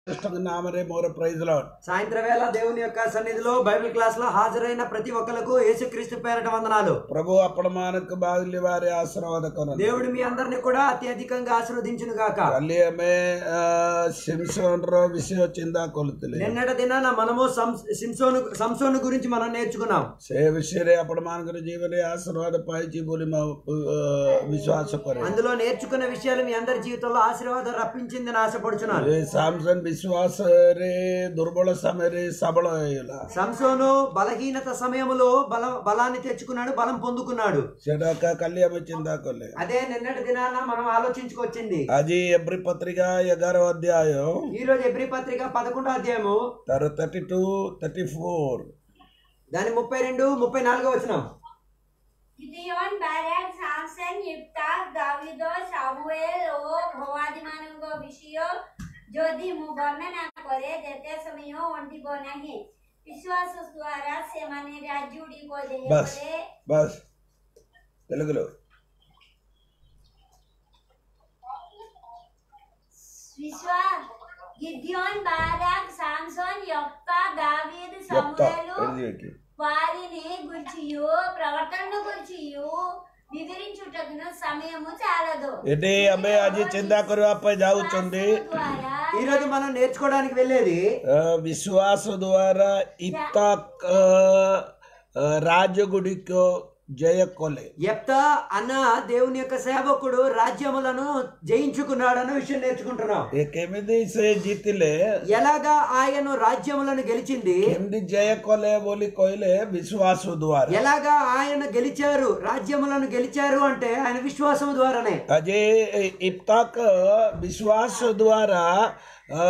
కృష్ణ నామరే మోర ప్రైజ్ లాడ్ సాయంత్రం వేళ దేవుని యొక్క సన్నిధిలో బైబిల్ క్లాస్ లో హాజరైన ప్రతి ఒక్కరికి యేసుక్రీస్తు పేరట వందనాలు ప్రభు అప్పడమానకు బాగులి వారి ఆశీర్వాద కొన దేవుడు మీ అందరిని కూడా అత్యధికంగా ఆశీర్వదించును గాక ಅಲ್ಲಿ ಆಮೆ ಸಿಮ್ಸೋನ್ ರ ವಿಷಯ ಚಿಂದ ಕೊಲ್ತಲೆ నిన్నటి దినాన మనము సంస్- సిమ్సోను సంసోను గురించి మనం నేర్చుకున్నాం ಸೇ ವಿಷಯ ಅಪ್ಪಡಮಾನಕರ ಜೀವನ ಆಶೀರ್ವಾದ ಪಾಯಿಸಿ ಬೋಲಿ ಮಾ ವಿಶ್ವಾಸ ಕೊರೆ అందులో నేర్చుకున్న విషయాలు మీ అందరి జీవితంలో ఆశీర్వాదం రప్పించిందని ఆశపడుచున్నాను ఏ సామ్సన్ విశ్వాಸ ರೇ ದುರ್ಬಲ ಸಮಯ ರೇ ಸಬಳ ಇಲ್ಲ సంసోను బలహీనత సమయంలో బల బలాన్ని తెచ్చుకున్నాడు బలం పొందుకున్నాడు సెడాక కళ్లి ఆమె చింద కొల్లే అదే నిన్నటి దినాన మనం ఆలోచించుకొచ్చింది అది ఎబ్రి పత్రిక ఎగారో అధ్యాయం ఈ రోజు ఎబ్రి పత్రిక పదకొండో అధ్యాయము తర్ థర్టీ టూ థర్టీ ఫోర్ దాని ముప్పై రెండు ముప్పై నాలుగో వచ్చినాం गिदियोन बाराक सामसन इफ्तार दाविदो सामुएल ଓ ଭବାନୀମାନଙ୍କ ବିଷୟ ଯଦି ମୁଁ ବର୍ଣ୍ଣନା କରେ ଯେତେ ସମୟ ଅଣ୍ଟିବ ନାହିଁ ବିଶ୍ୱାସ ଦ୍ୱାରା ସେମାନେ ରାଜ୍ୟଗୁଡ଼ିକ బస్ ଦେହରେ బస్ తెలుగులో విశ్వాస్ గిద్యోన్ బారాక్ సామ్సన్ యొక్క దావీద్ చెప్తా సమూయేలు ఎడికి వారిని గుర్చియు ప్రవర్తనను గుర్చియు వివరించుటకును సమయము చాలదు ఎటే అమ్మే అది చిందా କରିବା ପାଇଁ ଯାଉଛନ୍ତି ద్వారా ఈ రోజు మనం నేర్చుకోవడానికి వెళ్ళేది ଅ, ବିଶ୍ୱାସ ଦ୍ୱାରା ଇତାକ ରାଜଗୁଡ଼ିକ ଜୟ କଲେ ఎప్తా అన్న దేవుని యొక్క సేవకుడు రాజ్యములను జయించుకున్నాడన్న విషయం నేర్చుకుంటున్నాం ଏ କେମିତି ସେ ଜିତିଲେ ఎలాగా ఆయన రాజ్యములను గెలిచింది କେମିତି ଜୟ କଲେ ବୋଲି କହିଲେ ବିଶ୍ୱାସ ଦ୍ୱାରା ఎలాగా ఆయన గెలిచారు రాజ్యములను గెలిచారు అంటే ఆయన విశ్వాసం ద్వారానే ଆଜି ଇପ୍ତାକ ବିଶ୍ୱାସ ଦ୍ୱାରା ଅ,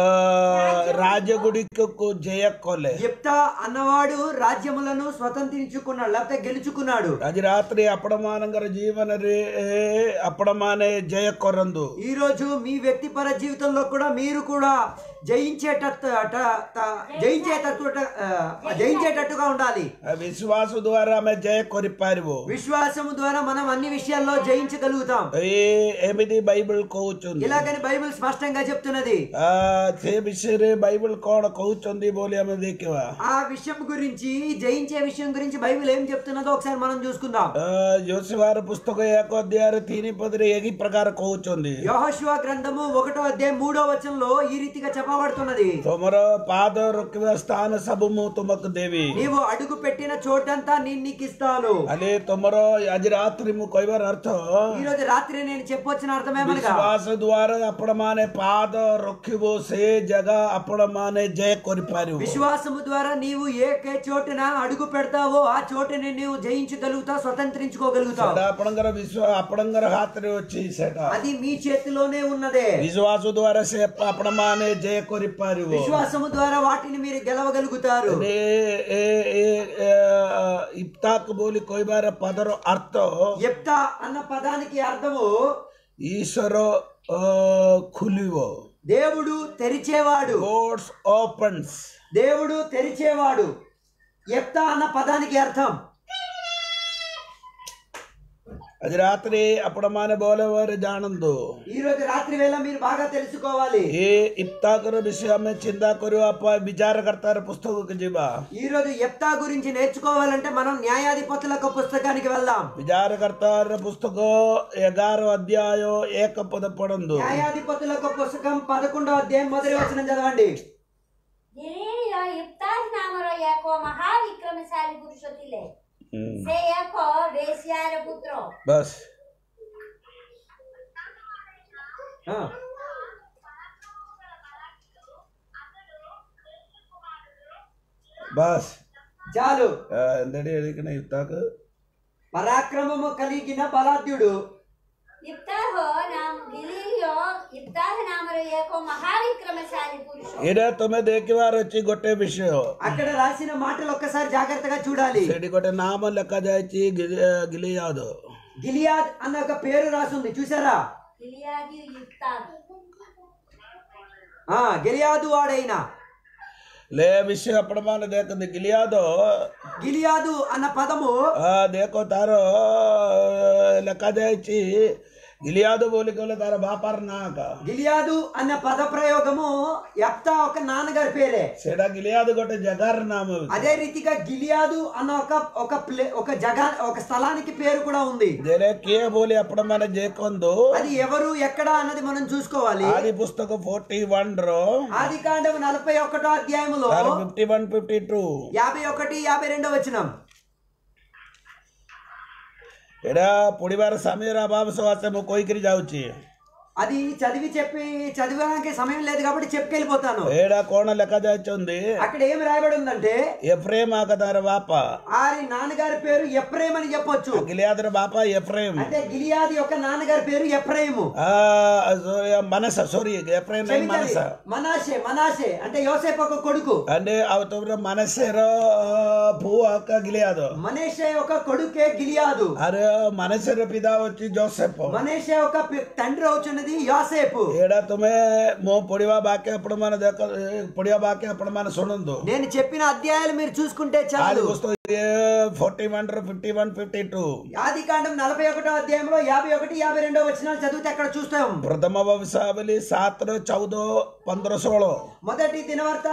ରାଜଗୁଡ଼ିକକୁ ଜୟ କଲେ ఎప్తా అన్నవాడు రాజ్యములను స్వతంత్రించుకున్నాడు లేకపోతే గెలుచుకున్నాడు ଆଜି ରାତିରେ ଆପଣମାନଙ୍କର ଜୀବନରେ ଆପଣମାନେ ଜୟ କରନ୍ତୁ ఈ రోజు మీ వ్యక్తిపర జీవితంలో కూడా మీరు కూడా జయించేటట్టు అట- త- జయించేటట్టు ఆ, జయించేటట్టుగా ఉండాలి ఆ విశ్వాస ద్వారా ଆମେ ଜୟ କରିପାରିବୁ విశ్వాసము ద్వారా మనం అన్ని విషయాల్లో జయించగలుగుతాం ଏ ଏମିତି ବାଇବଲ କହୁଛନ୍ତି ఇలాగని బైబిల్ స్పష్టంగా చెప్తున్నది ଆ, ସେ ବିଷୟରେ ବାଇବଲ କଣ କହୁଛନ୍ତି ବୋଲି ଆମେ ଦେଖିବା ఆ విషయం గురించి జయించే విషయం గురించి బైబిల్ ఏం చెప్తున్నదో ఒకసారి మనం చూసుకుందాం ଆ, ଯୋଶିବାର పుస్తକ ଏକ ଅଧ୍ୟାୟରେ ତିନି ପଦରେ ଏହି ପ୍ରକାର କହୁଛନ୍ତି యోహశివ గ్రంథము ఒకటో అధ్యాయం మూడో వచనంలో ఈ రీతిగా చెప్పబడుతున్నది ତମର ପାଦ ରଖିବା ସ୍ଥାନ ସବୁ ମୁଁ ତୁମକୁ ଦେବି నీవు అడుగు పెట్టిన చోటంతా నేను నీకు ఇస్తాను ହେଲେ ତମର ଆଜି ରାତ୍ରି ମୁଁ କହିବାର ଅର୍ଥ ఈ రోజు రాత్రి నేను చెప్పొచ్చిన అర్థమేమనగా ବିଶ୍ୱାସ ଦ୍ୱାରା ଆପଣମାନେ ପାଦ ରଖିବ ସେ ଜାଗା ଆପଣମାନେ ଜୟ କରିପାରିବ విశ్వాసము ద్వారా నీవు ఏ కే చోటున అడుగు పెడతావో ఆ చోటుని నీవు జయించగలుగుతావు స్వతంత్రించుకోగలుగుతావు ସେଟା ଆପଣଙ୍କର ବିଶ୍ୱାସ ଆପଣଙ୍କର ହାତରେ ଅଛି ସେଟା అది మీ చేతిలోనే ఉన్నదే ବିଶ୍ୱାସ ଦ୍ୱାରା ସେ ଆପଣମାନେ ଜୟ କରିପାରିବ విశ్వాసము ద్వారా వాటిని మీరు గెలవగలుగుతారు ଏ- ଏ- ଏ- ଏ- ଇପ୍ତାକ ବୋଲି କହିବାର ପଦର ଅର୍ଥ ఎప్తా అన్న పదానికి అర్థము ଈଶ୍ୱର ଅ, ଖୋଲିବ దేవుడు తెరిచేవాడు ଗోడ్స్ ఓపెన్స్ దేవుడు తెరిచేవాడు ఎప్తా అన్న పదానికి అర్థం ଆଜି ରାତିରେ ଆପଣମାନେ ଭଲ ଭାବରେ ଜାଣନ୍ତୁ ఈ రోజు రాత్రి వేళ మీరు బాగా తెలుసుకోవాలి ଏ ଇପ୍ତାକର ବିଷୟ ଆମେ ଚିନ୍ତା କରିବା ପାଇଁ ବିଚାରକର୍ତ୍ତାର పుస్తకକୁ ଯିବା ఈ రోజు ఎప్తా గురించి నేర్చుకోవాలంటే మనం న్యాయాధిపతుల యొక్క పుస్తకానికి వెళ్దాం విచారకర్తార పుస్తక ఎగారో అధ్యాయ ఏక పద పడందు న్యాయాధిపతుల యొక్క పుస్తకం పదకొండో అధ్యాయం మొదటి వచనం చదవండి ଦିଲ୍ଲୀର ଇଫ୍ତାର ନାମର ଏକ ମହାବିକ୍ରମଶାଳୀ ପୁରୁଷ ଥିଲେ ସେ ଏକ ବେଶ୍ୟାର ପୁତ୍ର బస్ ఆ, బస్ చాలు ఎందడి ఎదిగిన ఇస్తాక పరాక్రమము కలిగిన బలాఢ్యుడు ଇଫ୍ତାର ନାମ ଦିଲ୍ଲୀର ଇଫ୍ତାର ନାମର ଏକ ମହାବିକ୍ରମଶାଳୀ ପୁରୁଷ ଏଇଟା ତମେ ଦେଖିବାର ଅଛି ଗୋଟେ ବିଷୟ అక్కడ రాసిన మాటలు ఒక్కసారి జాగ్రత్తగా చూడాలి ସେଠି ଗୋଟେ నామ ଲେଖାଯାଇଛି గిలియాଦ గిలియాద్ అన్న ఒక పేరు రాసుంది చూసారా గిలియాది ఇఫ్తార్ ఆ గిలియాదు వాడైన లే విషయం అప్పుడమాన ଦେଖନ୍ତି గిలియాଦ గిలియాదు అన్న పదము ଦେଖ ତାର ଲେଖାଯାଇଛି గిలియాదు బోలికలు తన బాపార్ నాక గిలియాదు అన్న పద ప్రయోగము యప్తా ఒక నాన్నగారి పేరే ସେଟା గిలియాదు ଗୋଟେ జగార్ నామ అదే రీతిగా గిలియాదు అన్న ఒక ఒక ప్లే ఒక జగా ఒక స్థలానికి పేరు కూడా ఉంది జరే కిଏ ବୋଲି ଆପଣ ମାନେ ଯେ କୁହନ୍ତୁ అది ఎవరు ఎక్కడ అన్నది మనం చూసుకోవాలి ఆది పుస్తక ఫోర్టీ వన్ ର ఆది కాండం నలభై ఒకటో అధ్యాయములో ତାର ଫିଫ୍ଟି ୱାନ୍ ଫିଫ୍ଟି ଟୁ యాభై ఒకటి యాభై రెండో వచనం ଏଇଟା ପଢିବାର ସମୟର ଅଭାବ ସକାଶେ ମୁଁ କହିକିରି ଯାଉଛି అది చదివి చెప్పి చదివడానికి సమయం లేదు కాబట్టి చెప్పుకెళ్ళిపోతాను ଏଇଟା କଣ ଲେଖାଯାଇଛନ୍ତି అక్కడ ఏం రాయబడి ఉందంటే ఎఫ్రేమ్ ఆక ତାର ବାପା ఆరి నాన్నగారి పేరు ఎప్రేమ్ అని చెప్పొచ్చు గిలియాదର ବାପା ఎఫ్రేమ్ అంటే గిలియాది యొక్క నాన్నగారి పేరు ఎప్రేము మనస సారీ ఎఫ్రేమ్ నై మనస మనాషే మనాషే అంటే యోసేపు ఒక కొడుకు అంటే ଆଉ ତମର మనసేର ପୁଅ ଆକା గిలియాଦ మనేషే ఒక కొడుకే గిలియాదు ଆରେ మనసేର ପିତା ହଉଛି ଜୋସେଫ మనేషే ఒక పి- తండ్రి అవుతున్నది యోసేపు ଏଇଟା ତୁମେ ମୋ ପଢିବା ବାକ୍ୟ ଆପଣ ମାନେ ଦେଖ ପଢିବା ବାକ୍ୟ ଆପଣ ମାନେ ଶୁଣନ୍ତୁ నేను చెప్పిన అధ్యాయాలు మీరు చూసుకుంటే ఆది చాలు పుస్తకం forty one fifty one fifty two ఆది కాండం నలభై ఒకటో అధ్యాయంలో యాభై ఒకటి యాభై రెండో వచనాలు చదివితే అక్కడ చూస్తాం ପ୍ରଥମ ବ୍ୟବସାୟ ସାତର ଚଉଦ ପନ୍ଦର ଷୋହଳ మొదటి దినవర్త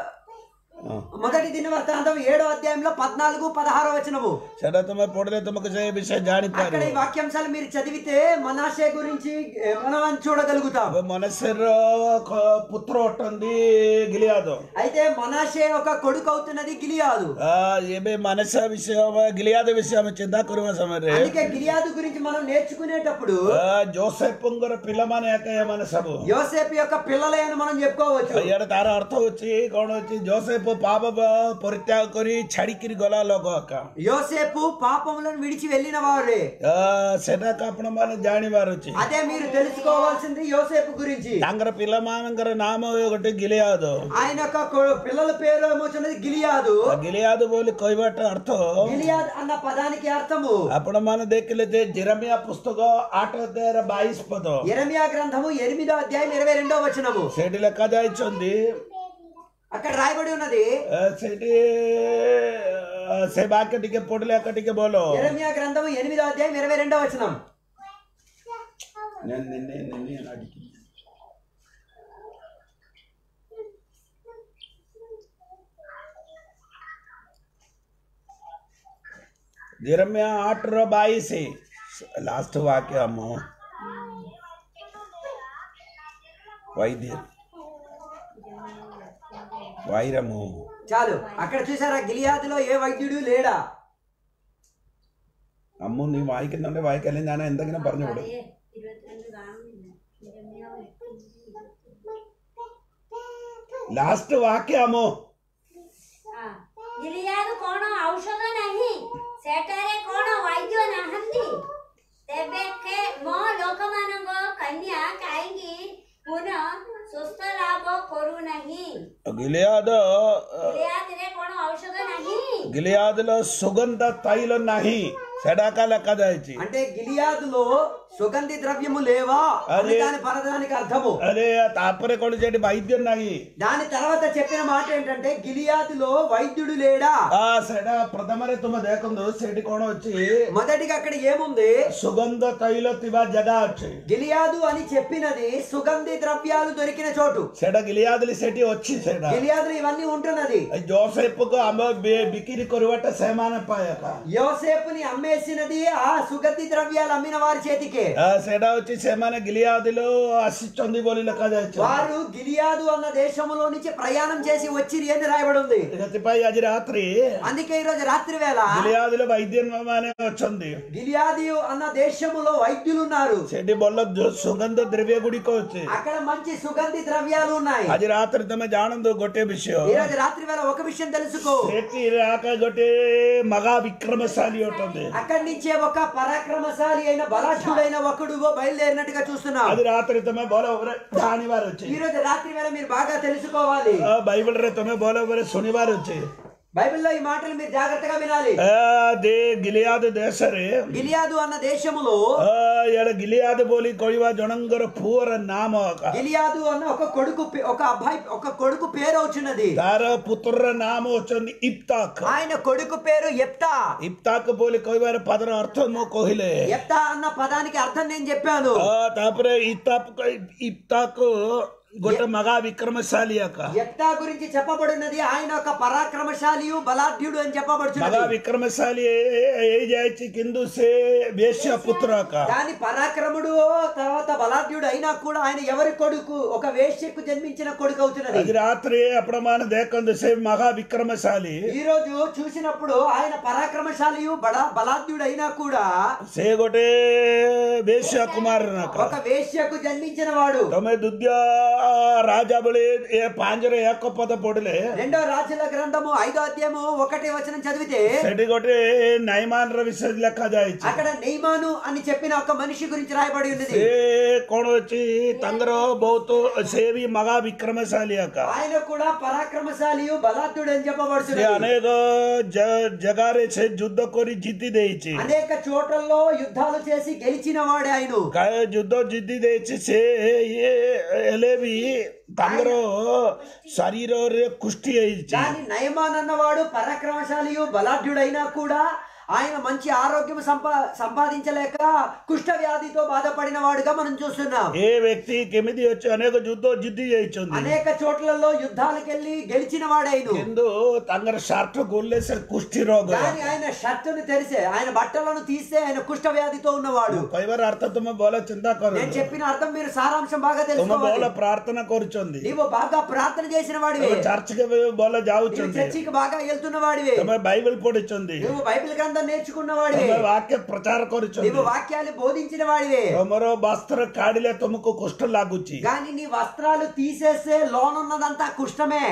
మొదటి దినవర్తాంతం ఏడో అధ్యాయంలో పద్నాలుగు పదహారో వచనము ସେଟା ତୁମେ ପଢିଲେ ତୁମକୁ ସେ ବିଷୟ అక్కడ ଜାଣିପାରିବ ఈ వాక్యాంశాలు మీరు చదివితే మనాషే గురించి ఏ, మనం చూడగలుగుతాం ଏବେ ମନେଶ୍ୱର ପୁତ୍ର ଅଟନ୍ତି ଗିଲିଆଦ అయితే మనాషే ఒక కొడుకు అవుతున్నది గిలియాదు ଆ, ଏବେ ମାନସ ବିଷୟ ଗିଲିଆଦ ବିଷୟ ଆମେ ଚିନ୍ତା କରିବା ସମୟରେ అందుకే గిలియాదు గురించి మనం నేర్చుకునేటప్పుడు ଆ, ଜୋସେଫଙ୍କର ପିଲାମାନେ ଏକା ଏମାନେ ସବୁ యోసేపు యొక్క పిల్లలే అని మనం చెప్పుకోవచ్చు ଇଆଡେ ତାର ଅର୍ଥ ହଉଛି କଣ ହଉଛି ଜୋସେଫ ପାପ ପରିତ୍ୟାଗ କରି ଛାଡିକିରି ଗଲା ଲୋକ ଏକା యోసేపు పాపములను విడిచి వెళ్ళిన వారే ଆ, ସେଟାକୁ ଆପଣ ମାନେ ଜାଣିବାର ଅଛି అదే మీరు తెలుసుకోవాల్సింది యోసేపు గురించి ତାଙ୍କର ପିଲାମାନଙ୍କର ନାମ ଗୋଟେ ଗିଲିଆଦ ఆయన యొక్క కొ- పిల్లల పేరు ఏమవుతున్నది గిలియాదు ଗିଲିଆଦ ବୋଲି କହିବାଟା ଅର୍ଥ గిలియాద్ అన్న పదానికి అర్థము ଆପଣ ମାନେ ଦେଖିଲେ ଯେ ଜେରମିଆ ପୁସ୍ତକ ଆଠ ଅଧ୍ୟାୟର ବାଇଶ ପଦ ఎరమియా గ్రంథము ఎనిమిదో అధ్యాయం ఇరవై రెండో వచనము ସେଇଠି ଲେଖା ଯାଇଛନ୍ତି అక్కడ రాయబడి ఉన్నది ଆ, ସେଇଠି ଆ, ସେ ବାକ୍ୟ ଟିକେ ପଢିଲେ ଏକା ଟିକେ ବୋଲ ఎరమియా గ్రంథము ఎనిమిదో అధ్యాయం ఇరవై రెండో వచనం ନେ- ନେ- ନେ- ନେ- ନେ- అడిగి. జెరమ్యా ఆటର ବାଇଶ ଲାଷ୍ଟ వాక్ୟ ଆମ వైద్య వైరము చాలు అక్కడ చూసారా గిలియాదులో ఏ వైద్యుడు లేడా അമ്മു നീ വായിക്കുന്നുണ്ട് വായിക്കല്ലേ ഞാൻ എന്തെങ്കിലും പറഞ്ഞു വിടും ഇരുപത്തിരണ്ട് കാണുന്നില്ല ഇരമ്യാവ് ലാസ്റ്റ് വാക്യം അമ്മു ହଁ। ଗିଲିୟାଦ କଣ ଔଷଧ ନାହିଁ ସେଠାରେ କଣ ବୈଦ୍ୟ ନାହାନ୍ତି ତେବେ କେ ମୋ ଲୋକମାନଙ୍କ କନ୍ୟା କାହିଁକି ପୁନଃ ସୁସ୍ଥ ଲାଭ କରୁନାହିଁ గిలియాద ଗିଲିୟାଦରେ କଣ ଔଷଧ ନାହିଁ గిలియాదులో సుగంధ తైల ନାହିଁ ସେଟା ଲେଖା ଯାଇଛି అంటే గిలియాదులో సుగంధి ద్రవ్యము లేవా అని అదే. దాని పరదానికి అర్థము అరే ତାପରେ କଣ ସେଠି వైద్యం ନାହିଁ దాని తర్వాత చెప్పిన మాట ఏంటంటే గిలియాదులో వైద్యుడు లేడా ఆ ସେଟା ପ୍ରଥମରେ ତୁମେ ଦେଖନ୍ତୁ ସେଠି କଣ ଅଛି మొదటిగా అక్కడ ఏముంది ସୁଗନ୍ଧ ତୈଳ ଥିବା ଜାଗା ଅଛି గిలియాదు అని చెప్పినది సుగంధి ద్రవ్యాలు దొరికిన చోటు ସେଟା ଗିଲିଆଦଲି ସେଠି ଅଛି ସେଟା గిలియాదులు ఇవన్నీ ఉంటున్నది ଜୋସେଫକୁ ଆମ ବି- ବିକ୍ରି କରିବାଟା ସେମାନେ ପାଏ ଏକା యోసేపుని అమ్మేసినది ఆ సుగంధి ద్రవ్యాలు అమ్మిన వారి చేతికే ఆ, ସେଟା ହଉଛି ସେମାନେ ଗିଲିଆଦିలో ଆସିଛନ୍ତି ବୋଲି ଲେଖାଯାଇଛି వారు గిలియాదు అన్న దేశములో నుంచి ప్రయాణం చేసి వచ్చిరి అని రాయబడి ఉంది ସେଥିପାଇଁ ଆଜି ରାତ୍ରି అందుకే ఈ రోజు రాత్రి వేళ ଗିଲିଆଦିలో వైద్ୟ ମାନେ ଅଛନ୍ତି గిలియాది అన్న దేశములో వైద్యులు ఉన్నారు ସେଠି ଭଲ ଦ- ସୁଗନ୍ଧ ଦ୍ରବ୍ୟ ଗୁଡିକ ଅଛି అక్కడ మంచి సుగంధి ద్రవ్యాలు ఉన్నాయి ଆଜି ରାତିରେ ତମେ ଜାଣନ୍ତୁ ଗୋଟେ ବିଷୟ ఈ రోజు రాత్రి వేళ ఒక విషయం తెలుసుకో ସେଠି ରାక ଗୋଟେ ମଗା ବିକ୍ରମଶାଳୀ ଅଟନ୍ତି అక్కడి నుంచే ఒక పరాక్రమశాలి అయిన బలాఢ్యుడైన ఒకడు బయలుదేరినట్టుగా చూస్తున్నాం ଆଜି ରାତିରେ ତମେ ଭଲ ଭାବରେ ଜାଣିବାର ଅଛି ఈ రోజు రాత్రి వేళ మీరు బాగా తెలుసుకోవాలి ଆ, ବାଇବଲରେ ତମେ ଭଲ ଭାବରେ ଶୁଣିବାର ଅଛି బైబిల్లో ఈ మాటలు మీరు జాగ్రత్తగా వినాలి ಆ, ದೇ ಗಿಲಿಯಾದ ದೇಶರೆ గిలియాదు అన్న దేశములో ಆ, ಎಡ ಗಿಲಿಯಾದ ಬೋಲಿ ಕೊಯ್ಯುವ ಜೊಣಂಗರ ಪೂರ ನಾಮ గిలియాదు అన్న ఒక కొడుకు పే- ఒక అబ్బాయి ఒక కొడుకు పేరు వచ్చినది ತಾರ ಪುತ್ರ ನಾಮ వచ్చి ಇಪ್ತಾಕ್ ఆయన కొడుకు పేరు ఎప్తా ಇಪ್ತಾಕ್ ಬೋಲಿ ಕೊಯ್ಯುವ ಪದರ ಅರ್ಥ ಮೋ ಕೊಹಿಲೆ ఎప్తా అన్న పదానికి అర్థం నేను చెప్పాను ಆ, ತಾಪರೆ ಇತ್ತಾಪ್ ಇಪ್ತಾಕ್ ಗೊಟ್ಟ ಮಗ ವಿಕ್ರಮಶಾಲಿ ಅಕ್ಕ ఎప్తా గురించి చెప్పబడినది ఆయన ఒక పరాక్రమశాలియు బలాఢ్యుడు అని ಮಗ చెప్పబడుచున్నది ವಿಕ್ರಮಶಾಲಿ ఏ జాయిచి కిందు సే వేశ్య పుత్ర అక్క దాని పరాక్రముడు తర్వాత బలాఢ్యుడు అయినా కూడా ఆయన ఎవరి కొడుకు ఒక వేశ్యకు జన్మించిన కొడుకు అవుతున్నది అది రాత్రి అప్పుడమాన దేకందు సే మగ విక్రమశాలి ఈ రోజు చూసినప్పుడు ఆయన పరాక్రమశాలియు బల బలాఢ్యుడు అయినా కూడా సే గొటే వేశ్య కుమార్ ఒక వేశ్యకు జన్మించిన వాడు તમે દુદ્યા રાજા બોલે એ પાંજરે એક પદ પડલે రెండో రాజుల గ్రంథము ఐదో అధ్యాయము ఒకటి వచనం చదివితే ସେଠି ଗୋଟେ ନାଇମାନ ର ବିଷୟ ଲେଖାଯାଇଛି అక్కడ నెయ్మాను అని చెప్పిన ఒక మనిషి గురించి రాయబడి ఉన్నది ସେ କଣ ଅଛି ତାଙ୍କର ବହୁତ ସେ ବି ମଗା ବିକ୍ରମଶାଳୀ ଆକା ఆయన కూడా పరాక్రమశాలియు బలాఢ్యుడు అని ସେ చెప్పబడుతున్నది ଅନେକ ଜ- ଜାଗାରେ ସେ ଯୁଦ୍ଧ କରି ଜିତି ଦେଇଛି అనేక చోట్లలో యుద్ధాలు చేసి గెలిచిన వాడే ఆయన କାଳେ ଯୁଦ୍ଧ ଜିତି ଦେଇଛି ସେ ଇଏ ହେଲେ ବି ତାଙ୍କର ଶରୀରରେ କୁଷ୍ଠି ହେଇଛି కానీ నయమాన్ అన్నవాడు పరాక్రమశాలియు బలాఢ్యుడైనా కూడా ఆయన మంచి ఆరోగ్యం సంపా సంపాదించలేక కుష్ఠ వ్యాధితో బాధపడిన వాడుగా మనం చూస్తున్నాం ఏ వ్యక్తి କେମିତି ଅଛି ଅନେକ ଯୁଦ୍ଧ ଜିତି ଯାଇଛନ୍ତି అనేక చోట్లలో యుద్ధాలకు వెళ్ళి గెలిచిన వాడైను କିନ୍ତୁ ତାଙ୍କର ସାର୍ଥ ଗୋଲେ ସେ କୁଷ୍ଠି ରୋଗ కానీ ఆయన షర్టును తెరిసే ఆయన బట్టలను తీస్తే ఆయన కుష్ఠ వ్యాధితో ఉన్నవాడు କହିବାର ଅର୍ଥ ତୁମେ ଭଲ ଚିନ୍ତା କର నేను చెప్పిన అర్థం మీరు సారాంశం బాగా ତୁମେ ଭଲ తెలుసుకోవాలి ପ୍ରାର୍ଥନା କରୁଛନ୍ତି నీవు బాగా ప్రార్థన చేసిన వాడివి ତୁମେ ଚର୍ଚ୍ଚକେ ବି ଭଲ నువ్వు ଯାଉଛନ୍ତି చర్చికి బాగా వెళ్తున్న వాడివి ତୁମେ ବାଇବେଲ ପଢିଛନ୍ତି నువ్వు బైబిల్ గ్రంథం నేర్చుకున్న వాడివి ତୁମେ ବାକ୍ୟ ପ୍ରଚାର କରୁଛନ୍ତି నువ్వు వాక్యాలు బోధించిన వాడివే ତମର ବସ୍ତ୍ର କାଢିଲେ ତୁମକୁ କଷ୍ଟ ଲାଗୁଛି కానీ నీ వస్త్రాలు తీసేస్తే లోనున్నదంతా కుష్టమే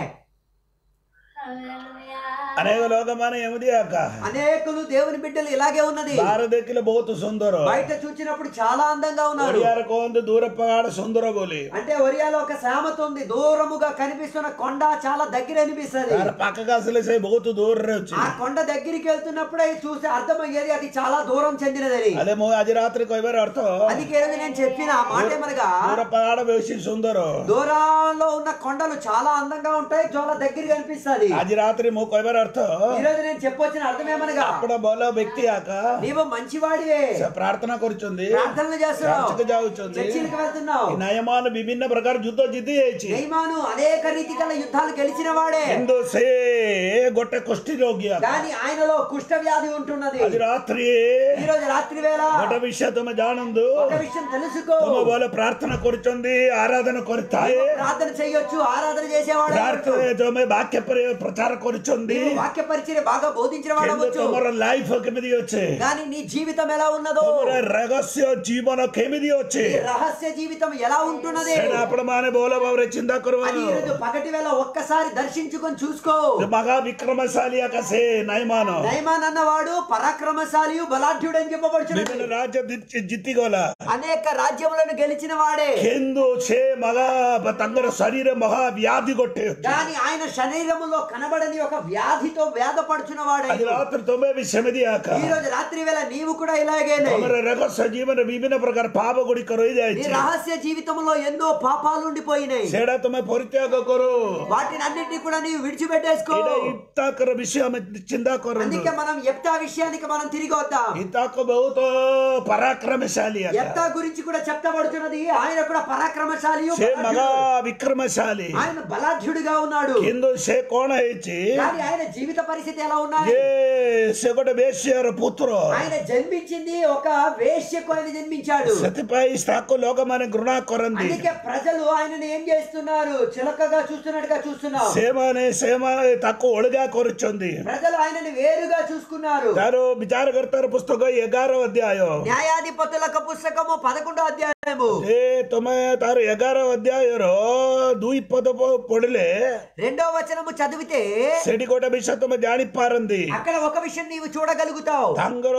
హల్లెలూయా ଅନେକ ଲୋକମାନେ ଏମିତି ଆକା అనేకులు దేవుని బిడ్డలు ఇలాగే ఉన్నది ବାହାର ଦେଖିଲେ ବହୁତ ସୁନ୍ଦର బయట చూచినప్పుడు చాలా అందంగా ఉన్నారు ଓଡ଼ିଆରେ କହନ୍ତି ଦୂର ପାହାଡ ସୁନ୍ଦର ବୋଲି అంటే ఒరియాలో ఒక సామెత ఉంది దూరముగా కనిపిస్తున్న కొండ చాలా దగ్గర అనిపిస్తుంది ତାର ପାଖକୁ ଆସିଲେ ସେ ବହୁତ ଦୂରରେ ଅଛି ఆ కొండ దగ్గరికి వెళ్తున్నప్పుడే చూసి అర్థమయ్యేది అది చాలా దూరం చెందినదని అదే ମୁଁ ଆଜି ରାତିରେ କହିବାର ଅର୍ଥ అందుకే ఈరోజు నేను చెప్పిన ఆ మాట ఏమనగా ଦୂର ପାହାଡ ବେଶୀ ସୁନ୍ଦର దూరంలో ఉన్న కొండలు చాలా అందంగా ఉంటాయి చాలా దగ్గరగా అనిపిస్తుంది ଆଜି ରାତିରେ ମୁଁ କହିବାର ଅର୍ଥ ఈ రోజు నేను చెప్పొచ్చిన అర్థం ఏమనగా ଆପଣ ଭଲ ବ୍ୟକ୍ତି ଆକା నీవు మంచివాడివే ସେ ପ୍ରାର୍ଥନା କରୁଛନ୍ତି ప్రార్థనలు చేస్తున్నావు ଚର୍ଚ୍ଚକୁ ଯାଉଛନ୍ତି చర్చిలకు వెళ్తున్నావు ନୟମାନ ବିଭିନ୍ନ ପ୍ରକାର ଯୁଦ୍ଧ ଜିତି ଯାଇଛି నయమాను అనేక రీతి గల యుద్ధాలు గెలిచిన వాడే କିନ୍ତୁ ସେ ଗୋଟେ କୁଷ୍ଠି ରୋଗୀ ଆକା కానీ ఆయనలో కుష్ఠ వ్యాధి ఉంటున్నది ଆଜି ରାତ୍ରି ఈ రోజు రాత్రి వేళ ଗୋଟେ ବିଷୟ ତମେ ଜାଣନ୍ତୁ ఒక విషయం తెలుసుకో ତମେ ଭଲ ପ୍ରାର୍ଥନା କରୁଛନ୍ତି ଆରାଧନା କରିଥାଏ ప్రార్థన చేయొచ్చు ఆరాధన చేసేవాడు ପ୍ରାର୍ଥନା ତମେ ବାକ୍ୟ ପ୍ର- ପ୍ରଚାର କରୁଛନ୍ତି వాక్య పరిచయం బాగా బోధించిన వాడు କିନ୍ତୁ అవ్వచ్చు ତମର ଲାଇଫ କେମିତି ଅଛି కానీ నీ జీవితం ఎలా ఉన్నదో ତମର ରହସ୍ୟ ଜୀବନ କେମିତି ଅଛି నీ రహస్య జీవితం ఎలా ఉంటున్నది ସେଇଟା ଆପଣ ମାନେ ଭଲ ଭାବରେ ଚିନ୍ତା అది କରବାର ఈ రోజు పగటి వేళ ఒక్కసారి దర్శించుకొని చూసుకో మగా విక్రమశాలి అక సే నయమాన నయమాన్ అన్నవాడు పరాక్రమశాలి బలాఢ్యుడు అని చెప్పబడుచున్నది ବିଭିନ୍ନ రాజ్ୟ ଜି- ଜିତିଗଲା అనేక రాజ్యములను గెలిచిన వాడే କିନ୍ତୁ ସେ ମଗା ତାଙ୍କର ଶରୀର ମହା ବ୍ୟାଧି ଗୋଟେ ଅଛି కానీ ఆయన శరీరములో కనబడని ఒక వ్యాధితో వేదపడుచున్న వాడే ଆଜି ରାତିରେ ତମେ ବି ସେମିତି ଆକା ఈ రోజు రాత్రి వేళ నీవు కూడా ఇలాగే ତମର ରହସ୍ୟ ଜୀବନ ବିଭିନ୍ନ ପ୍ରକାର ପାପ ଗୁଡିକ నీ ରହିଯାଇଛି రహస్య జీవితంలో ఎన్నో పాపాలు ఉండిపోయినాయి ସେଇଟା ତମେ ପରିତ୍ୟାଗ କର వాటిని అన్నింటినీ కూడా నీవు విడిచిపెట్టేసుకో ଏଇଟା ଇତାକର ବିଷୟ ଆମେ ଚିନ୍ତା କରନ୍ତୁ అందుకే మనం ఎప్తా విషయానికి మనం తిరిగి వద్దాం ଇତାକ ବହୁତ పరాక్రమశాలి ଆକା ఎప్తా గురించి కూడా చెప్తబడుతున్నది ఆయన కూడా పరాక్రమశాలి ସେ మగా విక్రమశాలి ఆయన బలాఢ్యుడిగా ఉన్నాడు କିନ୍ତୁ ସେ କଣ ହେଇଛି కానీ ఆయన జీవిత పరిస్థితి ఎలా ఉన్నాయి ଯେ ସେ ଗୋଟେ ବେଶ୍ୟର ପୁତ୍ର ఆయన జన్మించింది ఒక వేశ్యకు ఆయన జన్మించాడు ସେଥିପାଇଁ ତାକୁ ଲୋକମାନେ ଘୃଣା କରନ୍ତି అందుకే ప్రజలు ఆయనని ఏం చేస్తున్నారు చిలకగా చూస్తున్నట్టుగా చూస్తున్నాం ସେମାନେ ସେମାନେ ତାକୁ ଅଲଗା କରୁଛନ୍ତି ప్రజలు ఆయనని వేరుగా చూసుకున్నారు ତାର ବିଚାରକର୍ତ୍ତାର పుస్తକ ଏଗାର ଅଧ୍ୟାୟ న్యాయాధిపతులకు పుస్తకము పదకొండో అధ్యాయము ଯେ ତମେ ତାର ଏଗାର ଅଧ୍ୟାୟର ଦୁଇ ପଦ ପ- ପଢିଲେ రెండో వచనము చదివితే ସେଠି ଗୋଟେ ବିଷୟ ତମେ ଜାଣିପାରନ୍ତି అక్కడ ఒక విషయం నీవు చూడగలుగుతావు ତାଙ୍କର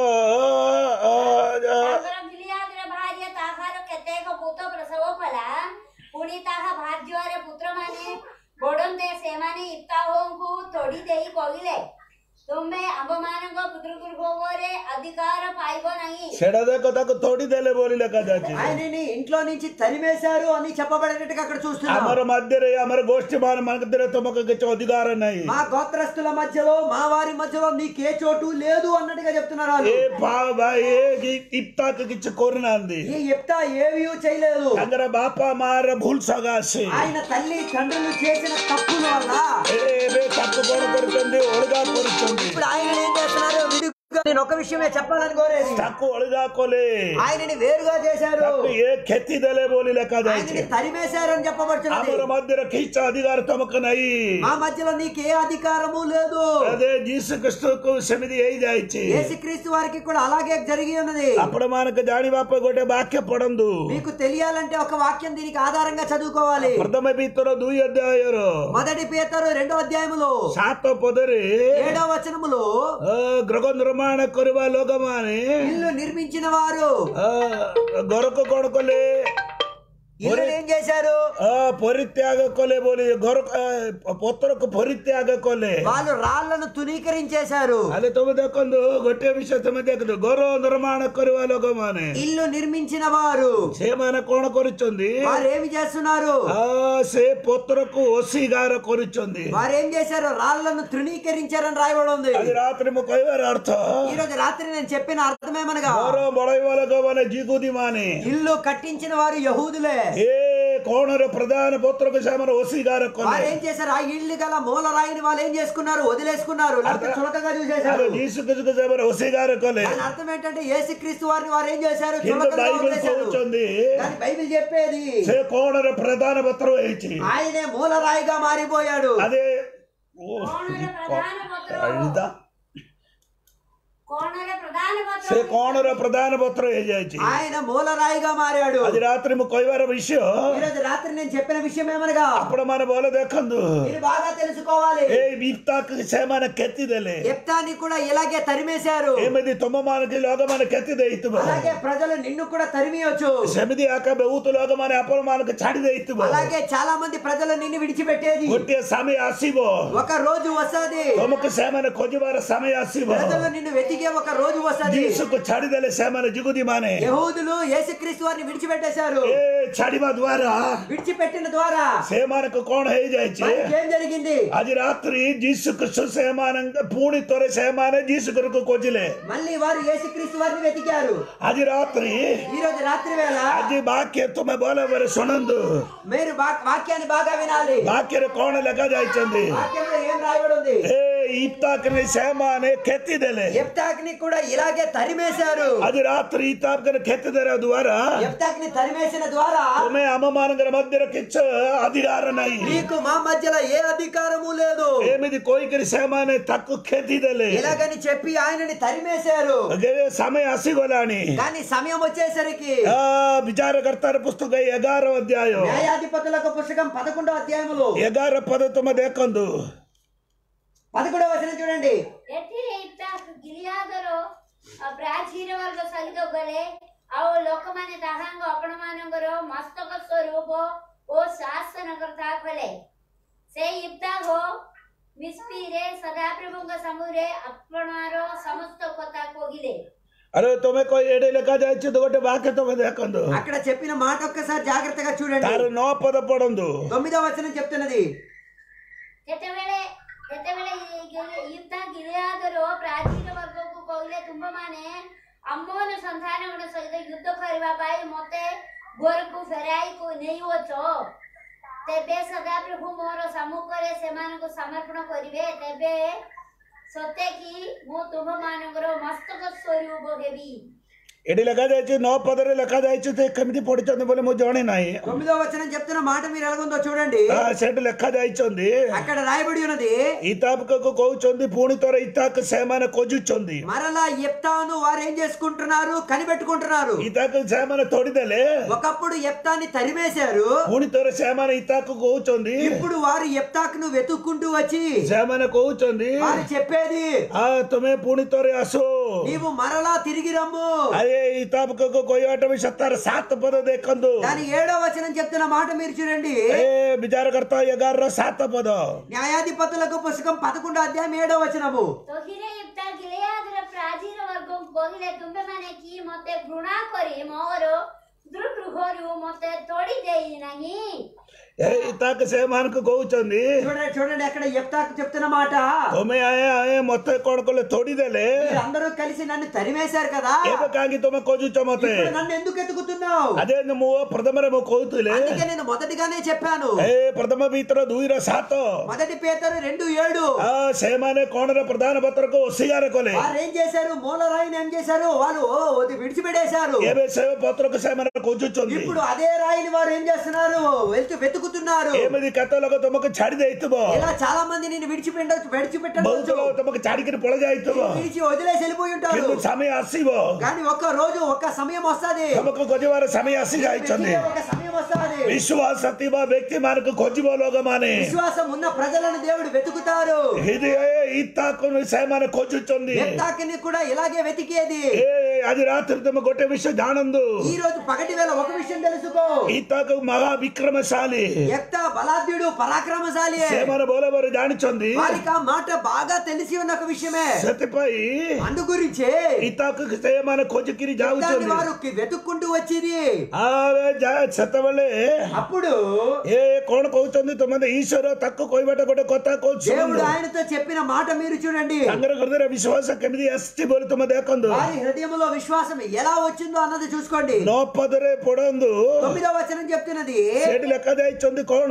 ଅ, ଅ, ତାଙ୍କର ଗିଲିଆଦର ଭାର୍ୟ ତାହାର କେତେକ ପୁତ ପ୍ରସବ କଲା ପୁଣି ତାହା ଭାର୍ଯ୍ୟରେ ପୁତ୍ରମାନେ ବଢନ୍ତେ ସେମାନେ ଇପ୍ତାହଙ୍କୁ ତୋଡ଼ି ଦେଇ କହିଲେ ତୁମେ ଆମ୍ଭମାନଙ୍କ ପିତୃପୂର୍ବରେ ଅଧିକାର ପାଇବ ନାହିଁ ସେଟା ଦେଖ ତାକୁ ତୋଡି ଦେଲେ ବୋଲି ଲେଖାଯାଇଛି ఆయనని ఇంట్లో నుంచి తరిమేశారు అని చెప్పబడినట్టుగా అక్కడ చూస్తున్నాం ଆମର ମଧ୍ୟରେ ଆମର ଗୋଷ୍ଠୀ ମାନ ମଧ୍ୟରେ ତମକୁ କିଛି ଅଧିକାର ନାହିଁ మా గోత్రస్తుల మధ్యలో మా వారి మధ్యలో నీకే చోటు లేదు అన్నట్టుగా చెప్తున్నారు వాళ్ళు ଏ ଭା- ଭା- ଏ ଇପ୍ତାକ କିଛି କରୁନାହାନ୍ତି ఈ చెప్తా ఏవి చేయలేదు ତାଙ୍କର ବାପା ମାର ଭୁଲ ସଗାସେ ఆయన తల్లి తండ్రులు చేసిన తప్పుల వల్ల ଏବେ ତାକୁ କଣ କରୁଛନ୍ତି ଅଲଗା କରୁଛନ୍ତି ఇప్పుడు ఆయన ఏం చేస్తున్నారు విడిగా నేను ఒక విషయమే చెప్పాలని కోరేది ତାକୁ ଅଲଗା କଲେ ఆయనని వేరుగా చేశారు ତାକୁ ଏ କ୍ଷତି ଦେଲେ ବୋଲି ଲେଖାଯାଇଛି ఆయనని తరిమేశారని చెప్పబడుతున్నది ଆମର ମଧ୍ୟରେ କିଛି ଅଧିକାର ତମକୁ ନାହିଁ మా మధ్యలో నీకు ఏ అధికారము లేదు అదే ଯୀଶୁ ଖ୍ରୀଷ୍ଟକୁ ସେମିତି ହେଇଯାଇଛି యేసుక్రీస్తు వారికి కూడా అలాగే జరిగి ఉన్నది ଆପଣମାନଙ୍କୁ ଜାଣିବା ପାଇଁ ଗୋଟେ ବାକ୍ୟ ପଢନ୍ତୁ మీకు తెలియాలంటే ఒక వాక్యం దీనికి ఆధారంగా చదువుకోవాలి ପ୍ରଥମ ଭିତର ଦୁଇ ଅଧ୍ୟାୟର మొదటి పేతరు రెండో అధ్యాయములో ସାତ ପଦରେ ఏడో వచనములో ଅ, ଗୃହ ନିର୍ମାଣ କରିବା ଲୋକମାନେ ఇల్లు నిర్మించిన వారు ଅ, ଘରକୁ କଣ କଲେ ఇల్లు ఏం చేశారు ଅ, ପରିତ୍ୟାଗ କଲେ ବୋଲି ଘର ଅ, ପତ୍ରକୁ ପରିତ୍ୟାଗ କଲେ వాళ్ళు రాళ్లను తునీకరించేశారు ହେଲେ ତମେ ଦେଖନ୍ତୁ ଗୋଟିଏ ବିଷୟ ତମେ ଦେଖନ୍ତୁ ଘର ନିର୍ମାଣ କରିବା ଲୋକମାନେ ఇల్లు నిర్మించిన వారు ସେମାନେ କଣ କରୁଛନ୍ତି వారు ఏమి చేస్తున్నారు ଆ, ସେ ପତ୍ରକୁ ଅସ୍ୱୀକାର କରୁଛନ୍ତି వారు ఏం చేశారు రాళ్లను తృణీకరించారని రాయబడి ఉంది ଆଜି ରାତିରେ ମୁଁ କହିବାର ଅର୍ଥ ఈ రోజు రాత్రి నేను చెప్పిన అర్థమేమనగా ଘର ବଢେଇବା ଲୋକମାନେ ଜିଗୁଦି ମାନେ ఇల్లు కట్టించిన వారు యహూదులే ଏ కోణର ప్రధాన పత్రకు ସେମାନେ ଅସ୍ୱୀକାର వారు କଲେ ఏం చేశారు ఆ ఇల్లు గల మూల రాయిని వాళ్ళు ఏం చేసుకున్నారు వదిలేసుకున్నారు లేకపోతే చులకగా చూసేశారు ଯୀଶୁ ଖ୍ରୀଷ୍ଟକୁ ସେମାନେ ଅସ୍ୱୀକାର కలే దాని అర్థం ఏంటంటే యేసుక్రీస్తు వారిని వారు ఏం చేశారు କିନ୍ତୁ చులకగా బైబిల్ వదిలేశారు କହୁଛନ୍ତି కానీ బైబిల్ చెప్పేది ସେ కోణର ప్రధాన పత్రం ହେଇଛି ఆయనే మూల రాయిగా మారిపోయాడు అదే ఓ, కోణର ପ୍ରଧାନ ପତ୍ର ଏଇଟା କୋଣରେ ପ୍ରଧାନ ପତ୍ର ସେ କୋଣର ପ୍ରଧାନ ପତ୍ର ହେଇଯାଇଛି ఆయన మూల రాయిగా మారాడు ଆଜି రాత్రి ମୁଁ କହିବାର ବିଷୟ ఈ రోజు రాత్రి నేను చెప్పిన విషయం ఏమనగా ଆପଣ ମାନେ ଭଲ ଦେଖନ୍ତୁ మీరు బాగా తెలుసుకోవాలి ଏଇ ବିପ୍ତାକୁ ସେମାନେ କ୍ଷତି ଦେଲେ ఎప్తాని కూడా ఇలాగే తరిమేశారు ଏମିତି ତମ ମାନଙ୍କୁ ଲୋକମାନେ କ୍ଷତି ଦେଇଥିବ అలాగే ప్రజలు నిన్ను కూడా తరిమియొచ్చు ସେମିତି ଆକା ବହୁତ ଲୋକମାନେ ଆପଣ ମାନଙ୍କୁ ଛାଡି ଦେଇଥିବ అలాగే చాలా మంది ప్రజలు నిన్ను విడిచిపెట్టేది ଗୋଟିଏ ସମୟ ଆସିବ ఒక రోజు వస్తది ତମକୁ ସେମାନେ ଖୋଜିବାର ସମୟ ଆସିବ ప్రజలు నిన్ను వెతికే ఒక రోజు వస్తది ଯୀଶୁକୁ ଛାଡିଦେଲେ ସେମାନେ ଯୁଗୁଦି ମାନେ యహూదులు యేసుక్రీస్తు వారిని విడిచిపెట్టేశారు ଏ ଛାଡିବା ଦ୍ୱାରା విడిచిపెట్టిన ద్వారా ସେମାନଙ୍କୁ କଣ ହେଇଯାଇଛି వారికి ఏం జరిగింది ଆଜି ରାତ୍ରି ଯୀଶୁ ଖ୍ରୀଷ୍ଟ ସେମାନଙ୍କ ପୁଣି ଥରେ ସେମାନେ ଯୀଶୁ ଖ୍ରୀଷ୍ଟକୁ ଖୋଜିଲେ మళ్ళీ వారు యేసుక్రీస్తు వారిని వెతికారు ଆଜି ରାତ୍ରି ఈ రోజు రాత్రి వేళ ଆଜି ବାକ୍ୟ ତୁମେ ଭଲ ଭାବରେ ଶୁଣନ୍ତୁ మీరు బా- వాక్యాన్ని బాగా వినాలి ବାକ୍ୟରେ କଣ ଲେଖା ଯାଇଛନ୍ତି వాక్యంలో ఏం రాయబడి ఉంది ଏ ଇତାକରେ ସେମାନେ କ୍ଷତି ଦେଲେ ఎప్తాక్ని కూడా ఇలాగే తరిమేశారు ଆଜି ରାତ୍ରି ଇତାକରେ କ୍ଷତି ଦେବା ଦ୍ୱାରା ఎప్తాక్ని తరిమేసిన ద్వారా ତୁମେ ଆମ ମାନଙ୍କର ମଧ୍ୟରେ କିଛି ଅଧିକାର ନାହିଁ నీకు మా మధ్యలో ఏ అధికారము లేదు ଏମିତି କହିକରି ସେମାନେ ତାକୁ କ୍ଷତି ଦେଲେ ఇలాగని చెప్పి ఆయనని తరిమేశారు ଏ ସମୟ ଆସିଗଲାଣି కానీ సమయం వచ్చేసరికి ఆ, విచారకర్తాର పుస్తକ ଏଗାର ଅଧ୍ୟାୟ న్యాయాధిపతులకు పుస్తకం పదకొండో అధ్యాయములో ଏଗାର ପଦ ତୁମେ ଦେଖନ୍ତୁ పదకొండవ వచనం చూడండి ଏଥିରେ ଇଫ୍ତାକ୍ ଗିଲିଆଦର ପ୍ରାଚୀର ବର୍ଗ ସହିତ ଗଲେ ଆଉ ଲୋକମାନେ ତାହାଙ୍କ ଆପଣମାନଙ୍କର ମସ୍ତକ ସ୍ୱରୂପ ଓ ଶାସନକର୍ତ୍ତା କଲେ ସେଇ ଇଫ୍ତାକ୍ ମିସ୍ପିରେ ସଦାପ୍ରଭୁଙ୍କ ସମ୍ମୁଖରେ ଆପଣର ସମସ୍ତ କଥା କହିଲେ ଆରେ ତୁମେ କହି ଏଠି ଲେଖା ଯାଇଛି ତ ଗୋଟେ ବାକ୍ୟ ତୁମେ ଦେଖନ୍ତୁ అక్కడ చెప్పిన మాట ఒక్కసారి జాగ్రత్తగా చూడండి ତାର ନଅ ପଦ ପଢନ୍ତୁ తొమ్మిదవ వచనం చెప్తున్నది କେତେବେଳେ କେତେବେଳେ ଇଫ୍ତା ଗିଲିଆଦର ପ୍ରାଚୀର ବର୍ଗକୁ କହିଲେ ତୁମ୍ଭମାନେ ଅମୋନ ସନ୍ତାନଙ୍କ ସହିତ ଯୁଦ୍ଧ କରିବା ପାଇଁ ମତେ ଘରକୁ ଫେରାଇ ନେଇଅଛ ତେବେ ସଦାପ୍ରଭୁ ମୋର ସମ୍ମୁଖରେ ସେମାନଙ୍କୁ ସମର୍ପଣ କରିବେ ତେବେ ସତେ କି ମୁଁ ତୁମ୍ଭମାନଙ୍କର ମସ୍ତକ ସ୍ୱରୂପ ହେବି ଏଠି ଲେଖା ଯାଇଛି ନଅ ପଦରେ ଲେଖା ଯାଇଛି ତ କେମିତି ପଢିଛନ୍ତି ବୋଲି ମୁଁ ଜାଣି ନାହିଁ తొమ్మిదవ వచనం చెప్తున్న మాట మీరు ఎలాగుందో చూడండి ఆ, ସେଠି ଲେଖା ଯାଇଛନ୍ତି అక్కడ రాయబడి ఉన్నది ଇତାବକୁ କହୁଛନ୍ତି ପୁଣି ଥରେ ଇତାକୁ ସେମାନେ ଖୋଜୁଛନ୍ତି మరలా ఎప్తాను వారు ఏం చేసుకుంటున్నారు కనిపెట్టుకుంటున్నారు ଇତାକୁ ସେମାନେ ତୋଡ଼ିଦେଲେ ఒకప్పుడు ఎప్తాన్ని తరిమేశారు ପୁଣି ଥରେ ସେମାନେ ଇତାକୁ କହୁଛନ୍ତି ఇప్పుడు వారు ఎప్తాకును వెతుక్కుంటూ వచ్చి ସେମାନେ କହୁଛନ୍ତି వారు చెప్పేది ఆ ତୁମେ ପୁଣି ଥରେ ଆସ నీవు మరలా తిరిగి రమ్ము ଆରେ ଇତାବ କୁ କହିବାଟା ବି ସତାର ସାତ ପଦ ଦେଖନ୍ତୁ దాని ఏడో వచనం చెప్తున్న మాట మీరు చూడండి ଏ ବିଚାରକର୍ତ୍ତା ଏଗାରର ସାତ ପଦ న్యాయాధిపతులకు పుస్తకం పదకొండో అధ్యాయం ఏడో వచనము ତହିରେ ଇପ୍ତା ଗିଲେୟାଦର ପ୍ରାଚୀର ବର୍ଗଙ୍କୁ କହିଲେ ତୁମ୍ଭେମାନେ କି ମତେ ଘୃଣା କରି ମୋର ଦୃଗୃହରୁ ମତେ ତୋଡ଼ି ଦେଇ ନାହିଁ ଏ ଇତାକ ସେମାନଙ୍କୁ କହୁଛନ୍ତି చూడండి చూడండి అక్కడ ఎప్తాకు చెప్తున్న మాట ତମେ ଆଏ ଆଏ ମତେ କଣ କଲେ ତୋଡି ଦେଲେ అందరూ కలిసి నన్ను తరిమేశారు కదా ଏବେ କାହିଁକି ତମେ ଖୋଜୁଛ ମତେ ఇప్పుడు నన్ను ఎందుకు ఎత్తుకుతున్నావు అదే ମୁଁ ପ୍ରଥମରେ ମୁଁ କହୁଥିଲି అందుకే నేను మొదటిగానే చెప్పాను ଏ ପ୍ରଥମ ଭିତର ଦୁଇର ସାତ మొదటి పేతరు రెండు ఏడు ఆ, ସେମାନେ କଣରେ ପ୍ରଧାନ ପତ୍ରକୁ ଅସ୍ୱୀକାର କଲେ వారు ఏం చేశారు మూలరాయిని ఏం చేశారు వాళ్ళు ఓ, అది విడిచిపెట్టేశారు ଏବେ ସେ ପତ୍ରକୁ ସେମାନେ ଖୋଜୁଛନ୍ତି ఇప్పుడు అదే రాయిని వారు ఏం చేస్తున్నారు వెళ్తూ వెతుకుతున్నారు ଏମିତି କେତେ ଲୋକ ତମକୁ ଛାଡି ଦେଇଥିବ ఇలా చాలా మంది నేను విడిచిపెట్టచ్చు ବହୁତ విడిచిపెట్టవచ్చు ଲୋକ ତମକୁ ଛାଡିକିରି ପଳେଇ ଯାଇଥିବ విడిచి వదిలేసి వెళ్ళిపోయి ఉంటారు କିନ୍ତୁ ସମୟ ଆସିବ కానీ ఒక్క రోజు ఒక్క సమయం వస్తది ତମକୁ ଖୋଜିବାର ସମୟ ଆସି ଯାଇଛନ୍ତି ఒక సమయం వస్తది ବିଶ୍ୱାସ ଥିବା ବ୍ୟକ୍ତି ମାନଙ୍କୁ ଖୋଜିବ ଲୋକମାନେ విశ్వాసం ఉన్న ప్రజలను దేవుడు వెతుకుతారు ఇది ଇତାକୁ ସେମାନେ ଖୋଜୁଛନ୍ତି ఎత్తాకిని కూడా ఇలాగే వెతికేది ଏ ଆଜି ରାତିରେ ତମେ ଗୋଟେ ବିଷୟ ଜାଣନ୍ତୁ ఈ రోజు పగటి వేళ ఒక విషయం తెలుసుకో ଇତାକୁ ମହା ବିକ୍ରମଶାଳୀ ఎత్త బలాద్యుడు పరాక్రమశాలి ସେମାନେ ଭଲ ଭାବରେ ଜାଣିଛନ୍ତି వారికి ఆ మాట బాగా తెలిసి ఉన్న ఒక విషయమే ସେଥିପାଇଁ అందు గురించే ଇତାକୁ ସେମାନେ ଖୋଜିକିରି దాన్ని ଯାଉଛନ୍ତି వారు కి- వెతుక్కుంటూ వచ్చింది ଆରେ ଯା- ସେତେବେଳେ అప్పుడు ଏ କଣ କହୁଛନ୍ତି ତମେ ଈଶ୍ୱର ତାକୁ କହିବାଟା ଗୋଟେ କଥା କହୁଛୁ దేవుడు ఆయనతో చెప్పిన మాట మీరు చూడండి ତାଙ୍କର ହୃଦୟରେ ବିଶ୍ୱାସ କେମିତି ଆସିଛି ବୋଲି ତମେ ଦେଖନ୍ତୁ వారి హృదయంలో విశ్వాసం ఎలా వచ్చిందో అన్నది చూసుకోండి ନଅ ପଦରେ ପଢନ୍ତୁ తొమ్మిదో వచనం చెప్తున్నది ସେଠି ଲେଖା ଯାଇଛନ୍ତି କଣ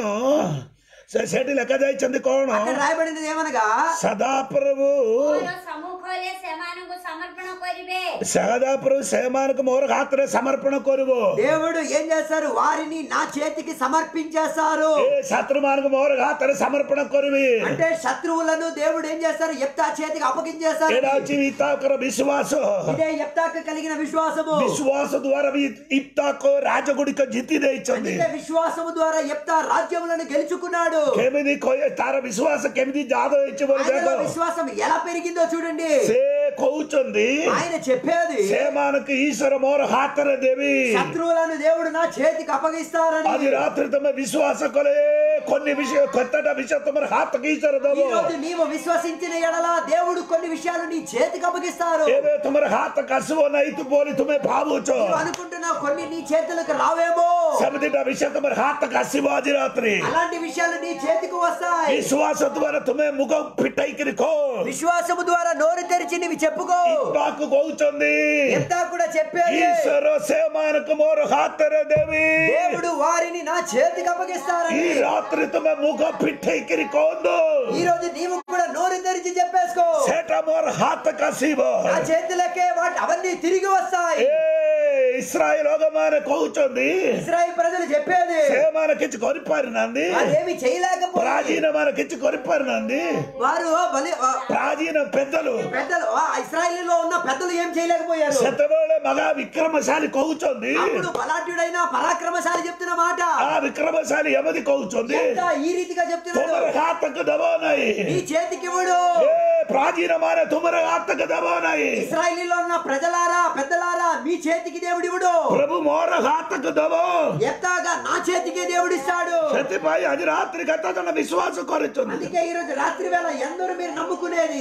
ସେ ସେଠି ଲେଖା ଯାଇଛନ୍ତି କଣ అక్కడ రాయబడినది ఏమనగా ସଦାପ୍ରଭୁ ମୋର ସମ୍ମୁଖରେ ସେମାନଙ୍କୁ ସମର୍ପଣ କରିବେ ସଦାପ୍ରଭୁ ସେମାନଙ୍କୁ ମୋର ହାତରେ ସମର୍ପଣ କରିବ దేవుడు ఏం చేస్తారు వారిని నా చేతికి సమర్పించేస్తారు ଏ ଶତ୍ରୁ ମାନଙ୍କୁ ମୋର ହାତରେ ସମର୍ପଣ କରିବି అంటే శత్రువులను దేవుడు ఏం చేస్తారు ఎప్తా చేతికి అప్పగించేస్తారు ଏଇଟା ହଉଛି ଇତାକର ବିଶ୍ୱାସ ఇదే ఎప్తాకు కలిగిన విశ్వాసము ବିଶ୍ୱାସ ଦ୍ୱାରା ବି ଇତାକ ରାଜ ଗୁଡିକ ଜିତି ଦେଇଛନ୍ତି అందుకే విశ్వాసము ద్వారా ఎప్తా రాజ్యములను గెలుచుకున్నాడు କେମିତି କହି- ତାର ବିଶ୍ୱାସ କେମିତି ଜାତ ହେଇଛି ବୋଲି ఆయనలో ଦେଖ విశ్వాసం ఎలా పెరిగిందో చూడండి ସେ କହୁଛନ୍ତି ఆయన చెప్పేది ସେମାନଙ୍କୁ ଈଶ୍ୱର ମୋର ହାତରେ ଦେବି శత్రువులను దేవుడు నా చేతికి అప్పగిస్తారని ଆଜି ରାତିରେ ତମେ ବିଶ୍ୱାସ କଲେ కొన్ని విషୟ కొత్తଟା విషୟ ତମର ହାତକୁ ଈଶ୍ୱର ఈ ଦବ రోజు నీవు విశ్వసించిన ఎడల దేవుడు కొన్ని విషయాలు నీ చేతికి అప్పగిస్తారు ଏବେ ତମର ହାତକୁ ଆସିବ ନାହିଁ ତୁ ବୋଲି ତୁମେ ଭାବୁଛ నీవు అనుకుంటున్నావు కొన్ని నీ చేతులకు రావేమో ସେମିତିଟା ବିଷୟ ତମର ହାତକୁ ଆସିବ ଆଜି ରାତିରେ అలాంటి విషయాలు నీ చేతికి వస్తాయి ବିଶ୍ୱାସ ଦ୍ୱାରା ତୁମେ ମୁଖ ଫିଟାଇକିରି କହ విశ్వాసము ద్వారా నోరు తెరిచి నీవి చెప్పుకో ତାକୁ କହୁଛନ୍ତି ఎంత కూడా చెప్పేది ଈଶ୍ୱର ସେମାନଙ୍କୁ ମୋର ହାତରେ ଦେବି దేవుడు వారిని నా చేతికి అప్పగిస్తారని ఈ రాత్రి ତୁମେ ମୁଖ ଫିଠେଇକିରି କହନ୍ତୁ ఈ రోజు నీవు కూడా నోరు తెరిచి చెప్పేసుకో ସେଟା ମୋର ହାତକୁ ଆସିବ నా చేతులకే వాటి అవన్నీ తిరిగి వస్తాయి ଏ ଇସ୍ରାଏଲ ଲୋକମାନେ କହୁଛନ୍ତି ఇస్రాయేల్ ప్రజలు చెప్పేది ସେମାନେ କିଛି କରିପାରିନାହାନ୍ତି అదేమి చేయలేకపోయి ప్రాచీన ମାନେ କିଛି କରିପାରିନାହାନ୍ତି వారు బలి ఆ, ప్రాచీన పెద్దలు పెద్దలు ఇస్రాయల్ లో ఉన్న పెద్దలు ఏం చేయలేకపోయారు ସେତେବେଳେ ମଗା విక్రమశాలి କହୁଛନ୍ତି అప్పుడు బలాఢ్యుడైన పరాక్రమశాలి చెప్తున్న మాట ఆ విక్రమశాలి ఎమది కହୁଛନ୍ତି ఎంత ఈ రీతిగా చెప్తున్నాడు ତୁମର ହାତକୁ ଦେବ ନାହିଁ నీ చేతికి ఇవ్వడు ଏ ప్రాచీన ମାନେ ତୁମର ହାତକୁ ଦେବ ନାହିଁ ఇస్రాయలీలో ఉన్న ప్రజలారా పెద్దలారా మీ చేతికి దేవుడు ఇవ్వడు ପ୍ରଭୁ ମୋର ହାତକୁ ଦେବ ఎత్తాగా నా చేతికే దేవుడు ఇస్తాడు ସେଥିପାଇଁ ଆଜି ରାତ୍ରି କେତେ ଜଣ ବିଶ୍ୱାସ କରିଛନ୍ତି అందుకే ఈ రోజు రాత్రి వేళ ఎందరూ మీరు నమ్ముకునేది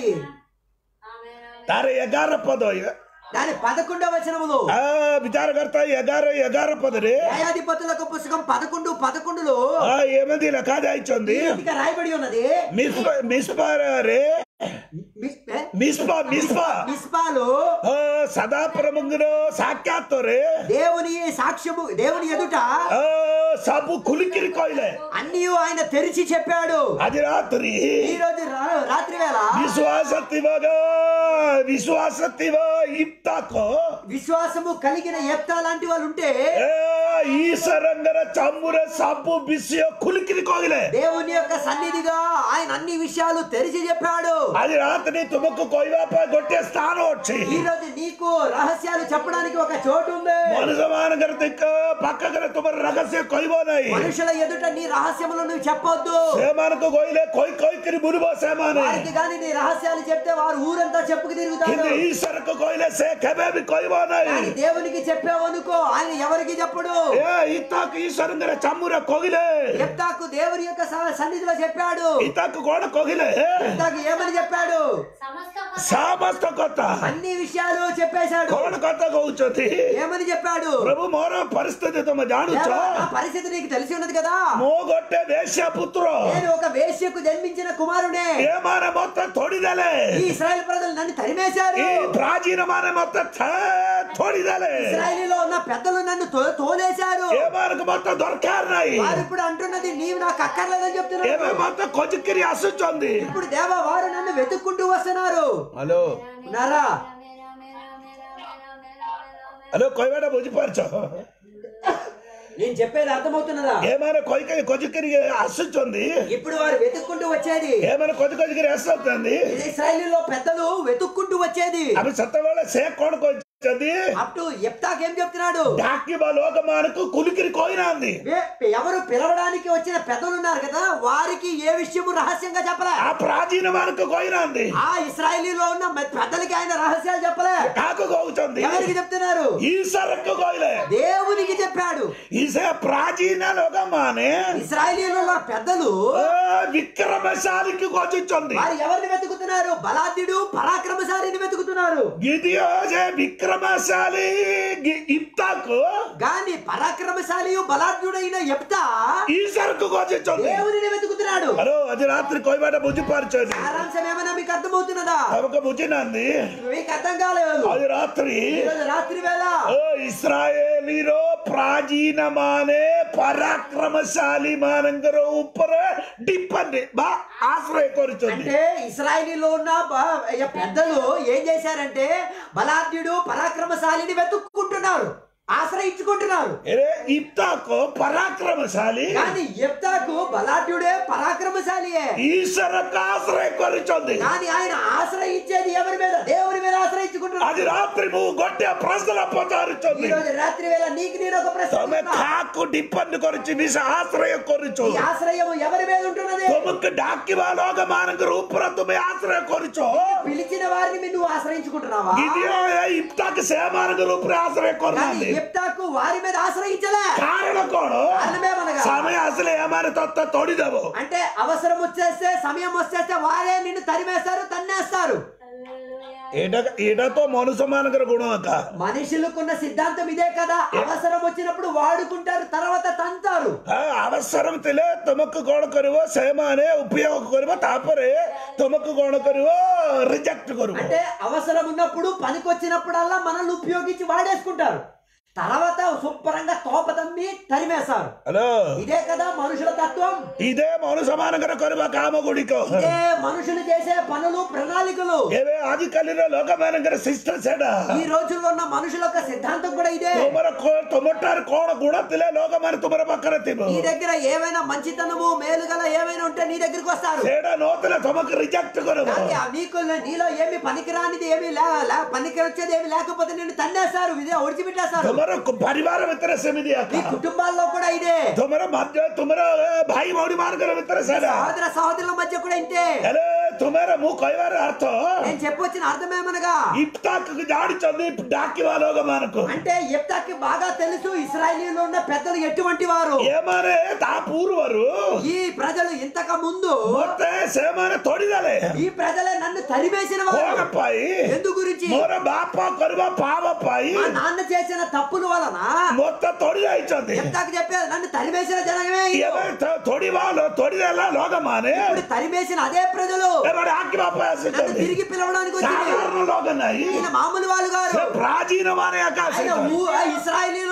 ତାର ଏଗାର ପଦ దాని పదకొండవ వచనములు ఆ ବିଚାରକର୍ତ୍ତା ଏଗାର ଏଗାର ପଦରେ న్యాయాధిపతులకు పుస్తకం పదకొండు పదకొండులో ఆ ଏମିତି ଲେଖା ଯାଇଛନ୍ତି ఇక రాయబడి ఉన్నది ମିସ୍ପା- ମିସ୍ପାରେ మిస్- ఏ? ମିସ୍ପା ମିସ୍ପା మిస్పాలు ఆ, ସଦାପ୍ରଭୁଙ୍କର ସାକ୍ଷାତରେ దేవుని సాక్ష్యము దేవుని ఎదుట ఆ, ସବୁ ଖୋଲିକିରି କହିଲେ అన్ని ఆయన తెరిచి చెప్పాడు ଆଜି ରାତ୍ରି ఈ రోజు రా- రాత్రి వేళ ବିଶ୍ୱାସ ଥିବ ଗ, ବିଶ୍ୱାସ ଥିବ ଇପ୍ତାକ విశ్వాసము కలిగిన ఎత్తా లాంటి వాళ్ళు ఉంటే ଏ, ଈଶ୍ୱରଙ୍କର ଚମୁରେ ସବୁ ବିଷୟ ଖୋଲିକିରି କହିଲେ దేవుని యొక్క సన్నిధిగా ఆయన అన్ని విషయాలు తెరిచి చెప్పాడు ଆଜି ରାତି ରାତ୍ରି ତୁମକୁ କହିବା ପାଇଁ ଗୋଟିଏ ସ୍ଥାନ ଅଛି ఈ రోజు నీకు రహస్యాలు చెప్పడానికి ఒక చోటు ఉంది ମଣିଷମାନଙ୍କର ଦିକ ପାଖରେ ତୁମର ରହସ୍ୟ କହିବ ନାହିଁ మనుషుల ఎదుట నీ రహస్యములు నువ్వు చెప్పొద్దు ସେମାନଙ୍କୁ କହିଲେ କହି କହିକିରି ବୁଲିବ ସେମାନେ వారికి కానీ నీ రహస్యాలు చెప్తే వారు ఊరంతా చెప్పుకు తిరుగుతారు କିନ୍ତୁ ଈଶ୍ୱରକୁ କହିଲେ ସେ କେବେ ବି କହିବ ନାହିଁ కానీ దేవునికి చెప్పావనుకో ఆయన ఎవరికి చెప్పడు ଏ ଇତାକୁ ଈଶ୍ୱରଙ୍କର ଚାମୁର କହିଲେ ఎప్తాకు దేవుని యొక్క స- సన్నిధిలో చెప్పాడు ଇତାକୁ କଣ କହିଲେ ఎప్తాకు ఏమని చెప్పాడు ସମସ୍ତ କଥା ସମସ୍ତ କଥା అన్ని విషయాలు చెప్పేశాడు କଣ କଥା କହୁଛନ୍ତି ఏమని చెప్పాడు ପ୍ରଭୁ ମୋର ପରିସ୍ଥିତି ତମେ ଜାଣୁଛ దేవా, నా పరిస్థితి నీకు తెలిసి ఉన్నది కదా ମୁଁ ଗୋଟେ ବେଶ୍ୟା ପୁତ୍ର నేను ఒక వేశ్యకు జన్మించిన కుమారుడే ଏମାନେ ମତେ ଥୋଡ଼ିଦେଲେ ఈ ఇస్రాయల్ ప్రజలు నన్ను తరిమేశారు ఈ ପ୍ରାଚୀନ ମାନେ ମତେ ଥ- ଥୋଡ଼ିଦେଲେ ఇస్రాయలీలో ఉన్న పెద్దలు నన్ను తో- తోలేశారు ଏମାନଙ୍କୁ మତେ ଦରକାର ନାହିଁ వారు ఇప్పుడు అంటున్నది నీవు నాకు అక్కర్లేదని ଏବେ చెప్తున్నారు ମତେ ଖୋଜିକିରି ଆସୁଛନ୍ତି ఇప్పుడు దేవా వారు నన్ను వెతుక్కుంటూ వస్తున్నారు ହ୍ୟାଲୋ ఉన్నారా ହ୍ୟାଲୋ କହିବାଟା ବୁଝିପାରୁଛ నేను చెప్పేది అర్థమవుతున్నదా ଏମାନେ କହିକି ଖୋଜିକିରି ଆସୁଛନ୍ତି ఇప్పుడు వారు వెతుక్కుంటూ వచ్చేది ଏମାନେ ଖୋଜି ଖୋଜିକିରି ଆସୁଛନ୍ତି ఇస్రాయలీలో పెద్దలు వెతుక్కుంటూ వచ్చేది ଆମେ ସେତେବେଳେ ସେ କଣ କହିଛନ୍ତି అప్పుడు ఎప్తాక్ ఏం చెప్తున్నాడు ଡାକିବା ଲୋକମାନଙ୍କୁ କୁଲିକିରି କହିନାହାନ୍ତି ఏ- ఎవరు పిలవడానికి వచ్చిన పెద్దలు ఉన్నారు కదా వారికి ఏ విషయము రహస్యంగా చెప్పలే ఆ ప్రాచీన ମାନଙ୍କୁ କହିନାହାନ୍ତି ఆ ఇస్రాయలీలో ఉన్న మె- పెద్దలకి ఆయన రహస్యాలు చెప్పలే କାହାକୁ କହୁଛନ୍ତି ఎవరికి చెప్తున్నారు ଈଶ୍ୱରକୁ କହିଲେ దేవునికి చెప్పాడు ఈ ସେ ପ୍ରାଚୀନ ଲୋକମାନେ ఇస్రాయలీలో ఉన్న పెద్దలు ଏ, ବିକ୍ରମଶାଳୀକୁ ଖୋଜୁଛନ୍ତି వారు ఎవరిని వెతుకుతున్నారు బలాద్యుడు పరాక్రమశాలిని వెతుకుతున్నారు ଗିଦିଓ ଯେ ବିକ୍ରମଶାଳୀ ଗି- ଇପ୍ତାକୁ గాని పరాక్రమశాలి బలాఢ్యుడైన ఎప్తా ଈଶ୍ୱରକୁ ଖୋଜୁଛନ୍ତି దేవునిని వెతుకుతున్నాడు ହ୍ୟାଲୋ ଆଜି ରାତ୍ରି କହିବାଟା ବୁଝିପାରୁଛନ୍ତି సారాంశం ఏమైనా మీకు అర్థమవుతున్నదా ଆମକୁ ବୁଝିନାହାନ୍ତି మీకు అర్థం కాలేదు ଆଜି ରାତ୍ରି ఈరోజు రాత్రి వేళ ଓ ଇସ୍ରାଏଲିର ପ୍ରାଚୀନ ମାନେ ପରାକ୍ରମଶାଳୀ ମାନଙ୍କର ଉପରେ ଡିପେଣ୍ଡ ବା ଆଶ୍ରୟ କରୁଛନ୍ତି అంటే ఇస్రాయలీలో ఉన్న బ- ఈ పెద్దలు ఏం చేశారంటే బలాఢ్యుడు పరాక్రమశాలిని వెతుక్కుంటున్నారు ఆశ్రయించుకుంటున్నారు ଏରେ ଇପ୍ତାକୁ ପରାକ୍ରମଶାଳୀ కానీ ఎప్తాకు బలాఢ్యుడే పరాక్రమశాలియే ଈଶ୍ୱରକୁ ଆଶ୍ରୟ କରୁଛନ୍ତି కానీ ఆయన ఆశ్రయించేది ఎవరి మీద దేవుని మీద ఆశ్రయించుకుంటున్నారు ଆଜି ରାତ୍ରି ମୁଁ ଗୋଟିଏ ପ୍ରଶ୍ନ ఈ ପଚାରୁଛନ୍ତି రోజు రాత్రి వేళ నీకు నేను ఒక ప్రశ్న ତମେ అడుగుతున్నా. କାହାକୁ ଡିପେଣ୍ଡ କରୁଛି ବିଷ ଆଶ୍ରୟ କରୁଛ ఈ ఆశ్రయం ఎవరి మీద ఉంటున్నది ତୁମକୁ ଡାକିବା ଲୋକମାନଙ୍କର ଉପରେ ତୁମେ ଆଶ୍ରୟ କରୁଛ పిలిచిన వారిని మీరు నువ్వు ఆశ్రయించుకుంటున్నావా ଗିଦିଓ ଏ ଇପ୍ତାକୁ ସେମାନଙ୍କର ଉପରେ ଆଶ୍ରୟ కానీ କରୁନାହାନ୍ତି ఎప్తాకు వారి మీద ఆశ్రయించలే କାରଣ କଣ కారణమేమనగా ସମୟ ଆସିଲେ ଏମାନେ ତତ୍ତ ତୋଡ଼ିଦେବ అంటే అవసరం వచ్చేస్తే సమయం వచ్చేస్తే వారే నిన్ను తరిమేస్తారు తన్నేస్తారు ଏଇଟା ଏଇଟା ତ ମନୁଷ୍ୟ ମାନଙ୍କର ଗୁଣ ଏକା మనుషులకున్న సిద్ధాంతం ఇదే కదా అవసరం వచ్చినప్పుడు వాడుకుంటారు తర్వాత తంతారు ହଁ, అవసరం ଥିଲେ ତୁମକୁ କଣ କରିବ ସେମାନେ ଉପయోଗ କରିବ ତାପରେ ତୁମକୁ କଣ କରିବ ରିଜେକ୍ଟ କରିବ అంటే అవసరం ఉన్నప్పుడు పనికి వచ్చినప్పుడల్లా మనల్ని ఉపయోగించి వాడేసుకుంటారు తర్వాత శుభ్రంగా తోపతమ్మి తరిమేస్తారు హలో ఇదే కదా మనుషుల తత్వం ఇదే మనుష్య ମାନଙ୍କର କରିବା କାମ ଗୁଡ଼ିକ ఇదే మనుషులు చేసే పనులు ప్రణాళికలు ଏବେ ଆଜିକାଲିର ଲୋକମାନଙ୍କର ଶିଷ୍ଟ ସେଟା ఈ రోజుల్లో ఉన్న మనుషుల యొక్క సిద్ధాంతం కూడా ఇదే ତୁମର କୋ- ତୁମଠାରୁ କଣ ଗୁଣ ଥିଲେ ଲୋକମାନେ ତୁମର ପାଖରେ ଥିବ నీ దగ్గర ఏమైనా మంచితనము మేలు గల ఏమైనా ఉంటే నీ దగ్గరికి వస్తారు ସେଇଟା ନଥିଲେ ତୁମକୁ ରିଜେକ୍ଟ କରିବ కానీ ఆ నీకు నీలో ఏమి పనికిరానిది ఏమి లే- లే- పనికి వచ్చేది ఏమి లేకపోతే నిన్ను తన్నేస్తారు ఇదే ఒడిచిపెట్టేస్తారు ତୁମର ପରିବାର ଭିତରେ ସେମିତି మీ ଏକା కుటుంబాల్లో కూడా ఇదే ତୁମର ମଧ୍ୟ ତୁମର ଏ, ଭାଇ ଭଉଣୀ ମାନଙ୍କର ଭିତରେ ସେଇଟା సహోదర సహోదరుల మధ్య కూడా ఇంతే ହେଲେ ତୁମର ମୁଁ କହିବାର ଅର୍ଥ నేను చెప్పొచ్చిన అర్థమేమనగా ଇପ୍ତାକୁ ଜାଣିଛନ୍ତି ଡାକିବା ଲୋକମାନଙ୍କୁ అంటే ఎప్తాకి బాగా తెలుసు ఇస్రాయలీలో ఉన్న పెద్దలు ఎటువంటి వారు ଏମାନେ ତା ପୂର୍ବରୁ ఈ ప్రజలు ఇంతకు ముందు ମତେ ସେମାନେ ତୋଡ଼ିଦେଲେ ఈ ప్రజలే నన్ను తరిమేసిన କଣ వారు ପାଇଁ ఎందు గురించి ମୋର ବାପ କରିବା ପାପ ପାଇଁ మా నాన్న చేసిన తప్పుల వలన ମତେ తోడి ଯାଇଛନ୍ତି ఎప్తాకి చెప్పేది నన్ను తరిమేసిన జనమే ఇది. ଏବେ ଥ- ତୋଡ଼ିବା ଲୋ- ତୋଡ଼ିଦେଲା ଲୋକମାନେ ఇప్పుడు తరిమేసిన అదే ప్రజలు ଏବେ ଡାକିବା ପାଇଁ నన్ను ଆସିଛନ୍ତି తిరిగి పిలవడానికి వచ్చింది ସାଧାରଣ ଲୋକ ନାହିଁ ఈయన మామూలు వాళ్ళు గారు ସେ ପ୍ରାଚୀନ ମାନେ ଏକା ఆయన ଆସିଛନ୍ତି ఊ- ఆ ఇస్రాయేలీలో ఉన్న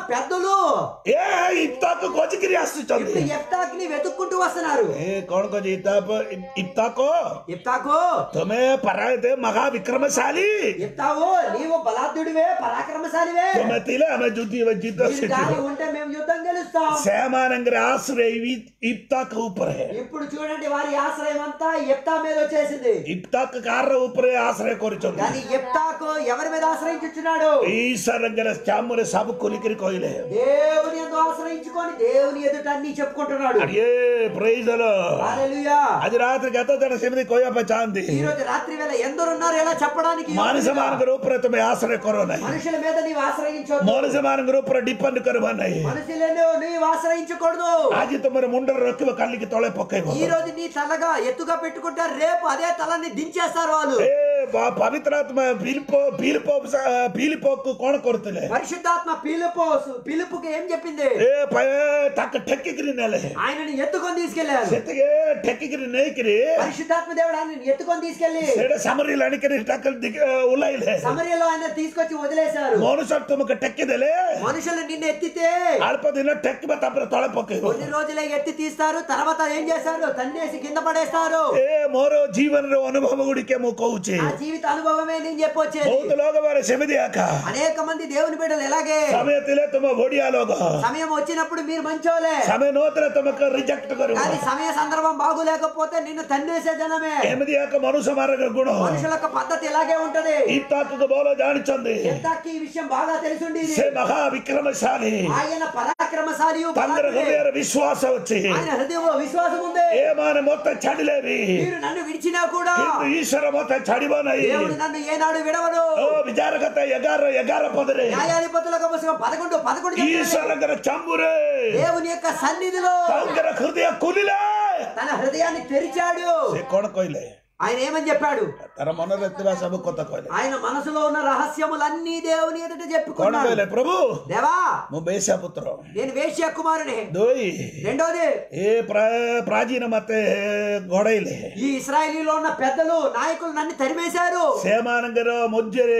పెద్దలు ఏ ఇప్తాకు కోచికిరి ఇప్పుడు ఆస్తుతుంది ఎఫ్తాక్ ని వెతుక్కుంటూ వస్తున్నారు ఏ కోణ కోచి ఇతాప ఇప్తాకో ఇప్తాకు తుమే పరాయితే మహా విక్రమశాలి ఇప్తావు నీవు బలాఢ్యుడివే పరాక్రమశాలివే తుమే తిలే ఆమె జుద్ది జీత నీకు గాలి ఉంటే మేము యుద్ధం గెలుస్తాం సేమానంగర ఆశ్రయ ఇప్తాక్ ऊपर है ఇప్పుడు చూడండి వారి ఆశ్రయం అంతా ఎప్తా మీద వచ్చేసింది ఇప్తాక్ కార్ర ऊपर ఆశ్రయ కోరుచుంది కానీ ఎప్తాకు ఎవరి మీద ఆశ్రయించుచున్నాడు ఈశ్వరంగర చామురే సబ్ కొలికిరి కోయిలే దేవుని ఎందు ఆశ్రయించుకొని దేవుని ఎదుట అన్ని చెప్పుకుంటున్నాడు అడియే ప్రైజ్ అలో హల్లెలూయా అది రాత్రి గత తన సిమిది కోయ పచాంది ఈ రోజు రాత్రి వేళ ఎందరున్నారు ఎలా చెప్పడానికి మానస మానగ ऊपर तुम्हें ఆశ్రయ కరోనాయి మనుషుల మీద నీవు ఆశ్రయించొద్దు మానస మానగ ऊपर డిపెండ్ కరవనాయి మనుషులను నీవు ఆశ్రయించకూడదు ఆజి తుమర ముండర రొక్కివ కల్లికి తొలే పొక్కైవ ఈ రోజు నీ తలగా ఎత్తుగా పెట్టుకుంటారు రేపు అదే తలని దించేస్తారు వాళ్ళు ఏ బా- పవిత్రాత్మ పీలిపో పీలిపో పీలిపోకు కోణ కొరతలే పరిశుద్ధాత్మ పిలుపు పిలుపుకి ఏం చెప్పింది ఏ ప- టక్ టెక్కికిరి నెలే ఆయనని ఎత్తుకొని తీసుకెళ్లారు సెత్తిಗೆ ಟೆಕ್ಕಿಗಿರಿ ನೇಕಿರಿ పరిశుద్ధాత్మ దేవుడు ఆయనని ఎత్తుకొని తీసుకెళ్లి ಸೇಡ ಸಮರಿ ಅಣಿಕರಿ ಟಕ್ಕಲ್ ದಿಕ್ಕ ಉಳ್ಳಾಯಿಲೆ సమరయలో ఆయన తీసుకొచ్చి వదిలేశారు ಮನುಷ್ಯ ತುಮಕ ಟೆಕ್ಕಿದಲೆ మనుషులు నిన్ను ఎత్తితే ಅಲ್ಪ ದಿನ ಟೆಕ್ಕಿ ಬತ್ತ ಅಪ್ರ ತೊಳೆ ಪೊಕ್ಕೆ కొన్ని రోజులే ఎత్తి తీస్తారు తర్వాత ఏం చేస్తారు తన్నేసి కింద పడేస్తారు ಏ ಮೋರೋ ಜೀವನದ ಅನುಭವ ಗುಡಿಕೆ ಮುಖವುಚಿ ఆ జీవిత అనుభవమే నేను చెప్పొచ్చేది ಬಹುತ ಲೋಗ ಬಾರ ಸೆಮಿದಿ ಯಾಕ అనేక మంది దేవుని బిడ్డలు ఎలాగే ಸಮಯ ತಿಲೆ ತುಮ ಒಡಿಯಾ ಲೋಗ సమయం వచ్చినప్పుడు మీరు మంచోలే ಸಮಯ ನೋತ್ರ ತುಮಕ ರಿಜೆಕ್ಟ್ ಕರು కానీ సమయ సందర్భం బాగులేకపోతే నిన్ను తన్నేసే జనమే ఎనిమిది యాక మనుష మారగ గుణం మనుషుల యొక్క పద్ధతి ఇలాగే ఉంటది ఈ తాకుకు బోలో జానిచంది ఎంతకి ఈ విషయం బాగా తెలిసిండి సే మహా విక్రమశాలి ఆయన పరాక్రమశాలియు తండ్రి బలాఢ్యుడే. హృదయ విశ్వాಸ వచ్చి ఆయన హృదయం విశ్వాసం ఉంది ఏమాన మొత్తం చడిలేవి మీరు నన్ను విడిచినా కూడా ಇಂದು ಈಶ್ವರ ಮೊತ್ತ ಚಡಿಬೋನೈ దేవుడు నన్ను ఏనాడు విడవడు ಓ ವಿಚಾರಕತೆ ಎಗಾರ ಎಗಾರ ಪದರಿ న్యాయాధిపతులకు పుస్తకం పదకొండు పదకొండు చెప్తున్నాడు. ಈಶ್ವರಂಗರ ಚಂಬುರೆ దేవుని యొక్క సన్నిధిలో ತಂಗರ ಹೃದಯ ಕುಲಿಲೆ తన హృదయాన్ని తెరిచాడు ಕೋಣ ಕೊಯ್ಲೆ ఆయన ఏమని చెప్పాడు ತರ ಮನೋರತ್ವ ಸಬ ಕೊತ್ತ ಕೊಯ್ಲೆ ఆయన మనసులో ఉన్న రహస్యములన్నీ దేవుని ఎదుట ಕೋಣ చెప్పుకున్నాడు ಕೊಯ್ಲೆ ಪ್ರಭು దేవా ಮು ಬೇಸ ಪುತ್ರ నేను వేశ్య కుమారుని ದೋಯಿ రెండోది ಏ ಪ್ರ- ಪ್ರಾಚೀನ ಮತ್ತೆ ಗೊಡೈಲೆ ఈ ఇస్రాయేలీలో ఉన్న పెద్దలు నాయకులు నన్ను తరిమేశారు ಸೇಮಾನಂಗರ ಮಧ್ಯೆ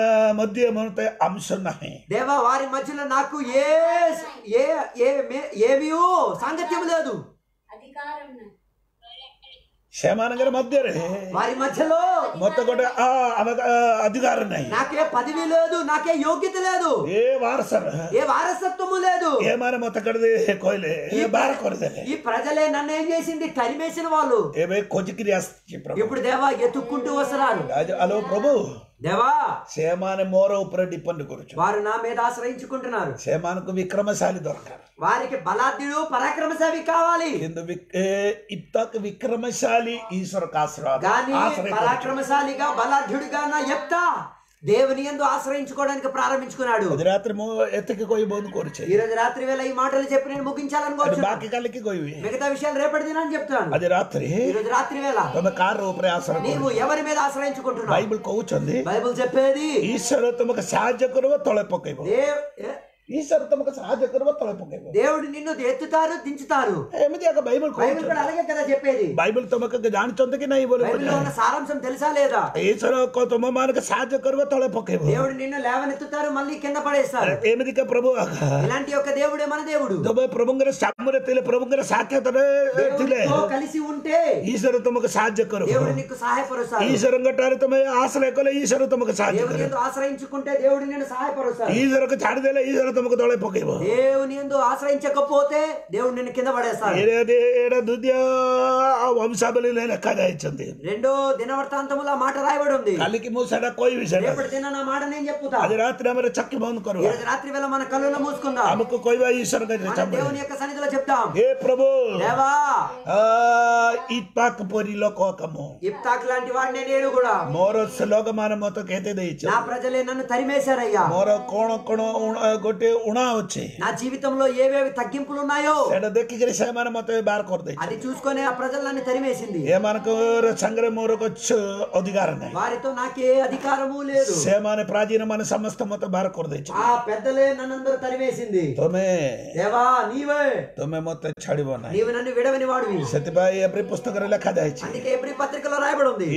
ಮಧ್ಯೆ ಮತ್ತೆ ಅಂಶ ನಹಿ దేవా వారి మధ్యలో నాకు ఏ ఏ ఏ మే- ఏమీ సాంగత్యం లేదు అధికారం నాకు. ಸೇಮಾನಂಗರ ಮಧ್ಯೆ ರೇ వారి మధ్యలో మొత్తం కూడా ఆ అవ- ఆ, అధికారం నహి నాకే పదవి లేదు నాకే యోగ్యత లేదు ఏ వారసర ఏ వారసత్వము లేదు ఏమైనా మొత్తం కడిది కోయిలే ఏ బార కొరదే ఈ ప్రజలే నన్ను ఏం చేసింది తరిమేసిన వాళ్ళు ఏమే కొజికిరి ఆస్తి ప్రభు ఇప్పుడు దేవా ఎత్తుక్కుంటూ వస్తున్నారు రాజు హలో ప్రభు దేవా సేమాన మోర ఉపర డిపెండ్ కొరచు వారు నా మీద ఆశ్రయించుకుంటున్నారు సేమానకు విక్రమశాలి దొరకారు వారికి బలాఢ్యుడు పరాక్రమశాలి కావాలి ಎಂದು ವಿಕ್- ಏ, ಇತ್ತಕ್ ವಿಕ್ರಮಶಾಲಿ ಈಶ್ವರ ಆಶ್ರಯ కానీ ಆಶ್ರಯ ಕೊರಚು. పరాక్రమశాలిగా బలాఢ్యుడిగా నా చెప్తా దేవుని ఎందు ఆశ్రయించుకోవడానికి ప్రారంభించుకున్నాడు అది రాత్రి మో ఎత్తకి కొయ్యి బోధు కోరిచే ఈ రోజు రాత్రి వేళ ఈ మాటలు చెప్పి నేను అది ముగించాలనుకోవచ్చు బాకి కలికి కొయ్యి మిగతా విషయాలు రేపటి దినాన్ని చెప్తాను అది రాత్రి ఈ రోజు రాత్రి వేళ తమ కారు ఉపరే ఆశ్రయ నీవు ఎవరి మీద ఆశ్రయించుకుంటున్నావు బైబిల్ కହୁచంది బైబిల్ చెప్పేది ಈಶ್ವರ ತಮಗ ಸಾಹಾଯ୍ಯ ಕರುವ ತೊಳೆ ಪೊಕ್ಕೈಬ దేవ్ ఏ? ಈಶ್ವರ ತಮಗ ಸಾಹಾଯ୍ಯ ಕರುವ ತೊಳೆ ಪೊಕ್ಕೈಬ దేవుడు నిన్ను ఎత్తుతారు దించుతారు ఏమిటి అక్క బైబిల్ బైబిల్ కହୁచంది కూడా అలాగే కదా చెప్పేది బైబిల్ తమకు జాଣିచొందకి నై బోలు బైబిల్లో ఉన్న సారాంశం తెలుసా లేదా ಈಶ್ವರ ಕೋ ತಮ ಮಾನಕ ಸಾಹಾଯ୍ಯ ಕರುವ ತೊಳೆ ಪೊಕ್ಕೈಬ దేవుడు నిన్ను లేవనెత్తుతారు మళ్ళీ కింద పడేస్తారు ఏమిదిక ప్రభు ఇలాంటి యొక్క దేవుడే మన దేవుడు తమ ప్రభుంగర సాముర తిಲೆ ప్రభుంగర సాఖ్యతనే తిಲೆ దేవుడితో కలిసి ఉంటే ಈಶ್ವರ ತಮಗ ಸಾಹಾଯ୍ಯ ಕರು దేవుడు నీకు సహాయపరుస్తాడు ಈಶ್ವರ ಗಟ್ಟಾರೆ ತಮ ಆಶ್ರಯ ಕೊಲೆ ಈಶ್ವರ ತಮಗ ಸಾಹಾଯ୍ಯ దేవుని ಕರು ఎందు ఆశ్రయించుకుంటే దేవుడు నిన్ను సహాయపరుస్తాడు ಈಶ್ವರಕ್ಕೆ ಚಾಡಿದೆಲ್ಲ ಈಶ್ವರ ತಮಗ ತೊಳೆ ಪೊಕ್ಕೈಬ దేవుని ఎందు ఆశ్రయించకపోతే దేవుడు నిన్ను కింద పడేస్తాడు ఏడాది ఏడా దుద్య వంశాబలి లెక్క దాయించింది రెండో దినవర్తాంతముల మాట రాయబడి ఉంది కలికి మూసాడ కోయి విషయ రేపటి దిన నా మాట నేను చెప్పుతా అది రాత్రి ఆమె చక్కి బంద్ కరు ఈ రోజు రాత్రి వేళ మన కళ్ళలో మూసుకుందాం ఆమెకు కోయివా ఈశ్వర మన దేవుని యొక్క సన్నిధిలో చెప్తాం ఏ ప్రభు దేవా ఆ, ఈ పాక పొరిలో కోకము ఇప్తాక్ లాంటి వాడిని నేను కూడా మోర శ్లోకమాన మొత్తం కేతే దయచు నా ప్రజలే నన్ను తరిమేశారయ్యా మోర కోణ కోణ ఉణ- గొట్టి ఉణ వచ్చి నా జీవితంలో ఏవేవి తగ్గింపులు ఉన్నాయో సెడ దెక్కిగిరి సేమాన మొత్తం బార్ కొరది అది చూసుకొని ఆ ప్రజలు నన్ను తరిమేసింది ఏ మనకు సంగ్రహ మూరకొచ్చు అధికారం వారితో నాకే అధికారము లేదు సేమాన ప్రాచీనమైన సమస్త మొత్తం బార కొరది ఆ పెద్దలే నన్నందరూ తరిమేసింది తొమే దేవా నీవే ତମେ ମତେ ଛାଡିବ ନାହିଁ నీవు నన్ను విడవని వాడివి ସେଥିପାଇଁ ଏପରି ପୁସ୍ତକରେ ଲେଖା ଯାଇଛି అందుకే ఎబ్రి పత్రికలో రాయబడి ఉంది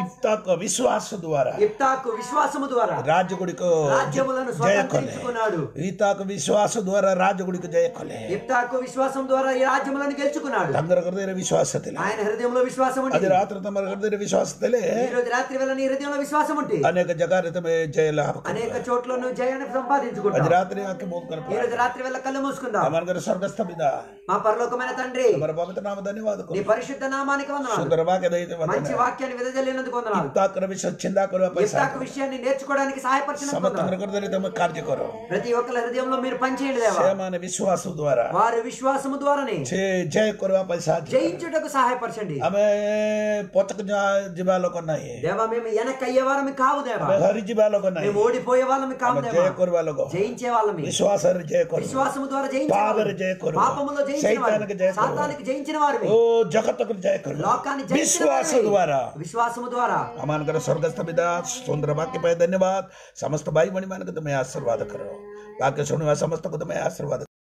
ଇତାକ ବିଶ୍ୱାସ ଦ୍ୱାରା ఇప్తాకు విశ్వాసము ద్వారా ରାଜ୍ୟ ଗୁଡ଼ିକ రాజ్యములను ଜୟ କଲେ స్వతంత్రించుకున్నాడు ఈతాకు విశ్వాస ద్వారా రాజగుడికి జయ కొಲೆ ఇప్తాకు విశ్వాసం ద్వారా ఈ రాజ్యములను గెలుచుకున్నాడు ತಂದರ ಹೃದಯ ವಿಶ್ವಾಸತಿಲ್ಲ ఆయన హృదయంలో విశ్వాసం అది ఉంది రాత్రి తమ హృదయ విశ్వాసతలే ఈ రోజు రాత్రి వేళ నీ హృదయంలో విశ్వాసం ఉంటే అనేక జగారి తమ జయ లాభ అనేక చోట్ల నువ్వు జయాన్ని అది సంపాదించుకుంటావు రాత్రి ఆಕೆ ಬೋಧ ఈ ಕರ್ಪ రోజు రాత్రి వేళ కళ్ళు మూసుకుందాం అమర్గర స్వర్గస్థ పిత మా పరలోకమైన తండ్రి మన పవిత్ర నామ ధన్యవాద నీ పరిశుద్ధ నామానికి వందనాలు సుందర వాక్య దైతే మంచి వాక్యాన్ని విదజల్లినందుకు వందనాలు ఇత్తాకర విషయ చిందా కొర పైసా ఇప్తాకు విషయాన్ని నేర్చుకోవడానికి సహాయపరిచినందుకు సమస్త వందనాలు హృదయ తమ కార్య కొర ప్రతి ఒక్కరి హృదయంలో మీరు పనిచేయండి దేవా సేమాన విశ్వాస ద్వారా వారి విశ్వాసము ద్వారానే జయ జయ కొరవ పైసా జయించుటకు సహాయపరచండి ఆమె పొత్తక జిబాలో కొన్నాయి దేవా మేము వెనక్కి అయ్యే వాళ్ళమి కావు దేవా ఆమె హరి జిబాలో కొన్నాయి మేము ఓడిపోయే వాళ్ళమి కావు ఆమె దేవా జయ కొరవాలో జయించే వాళ్ళమి విశ్వాస జయ కొర విశ్వాసము ద్వారా జయించిన పాపరి వారిమి. జయ కొరు. పాపములో జయించిన సైతానికి జయ వారిమి. కొరు. సాతానికి జయించిన వారిమి ఓ జగత్తుకు జయ కొర లోకాన్ని జయించిన విశ్వాస వారిమి. ద్వారా విశ్వాసము ద్వారా अमान करो स्वर्गस्थ पिता सुंदर वाक्य पे धन्यवाद समस्त भाई बहनी मान को तुम्हें आशीर्वाद करो वाक्य सुनवा समस्त को तुम्हें आशीर्वाद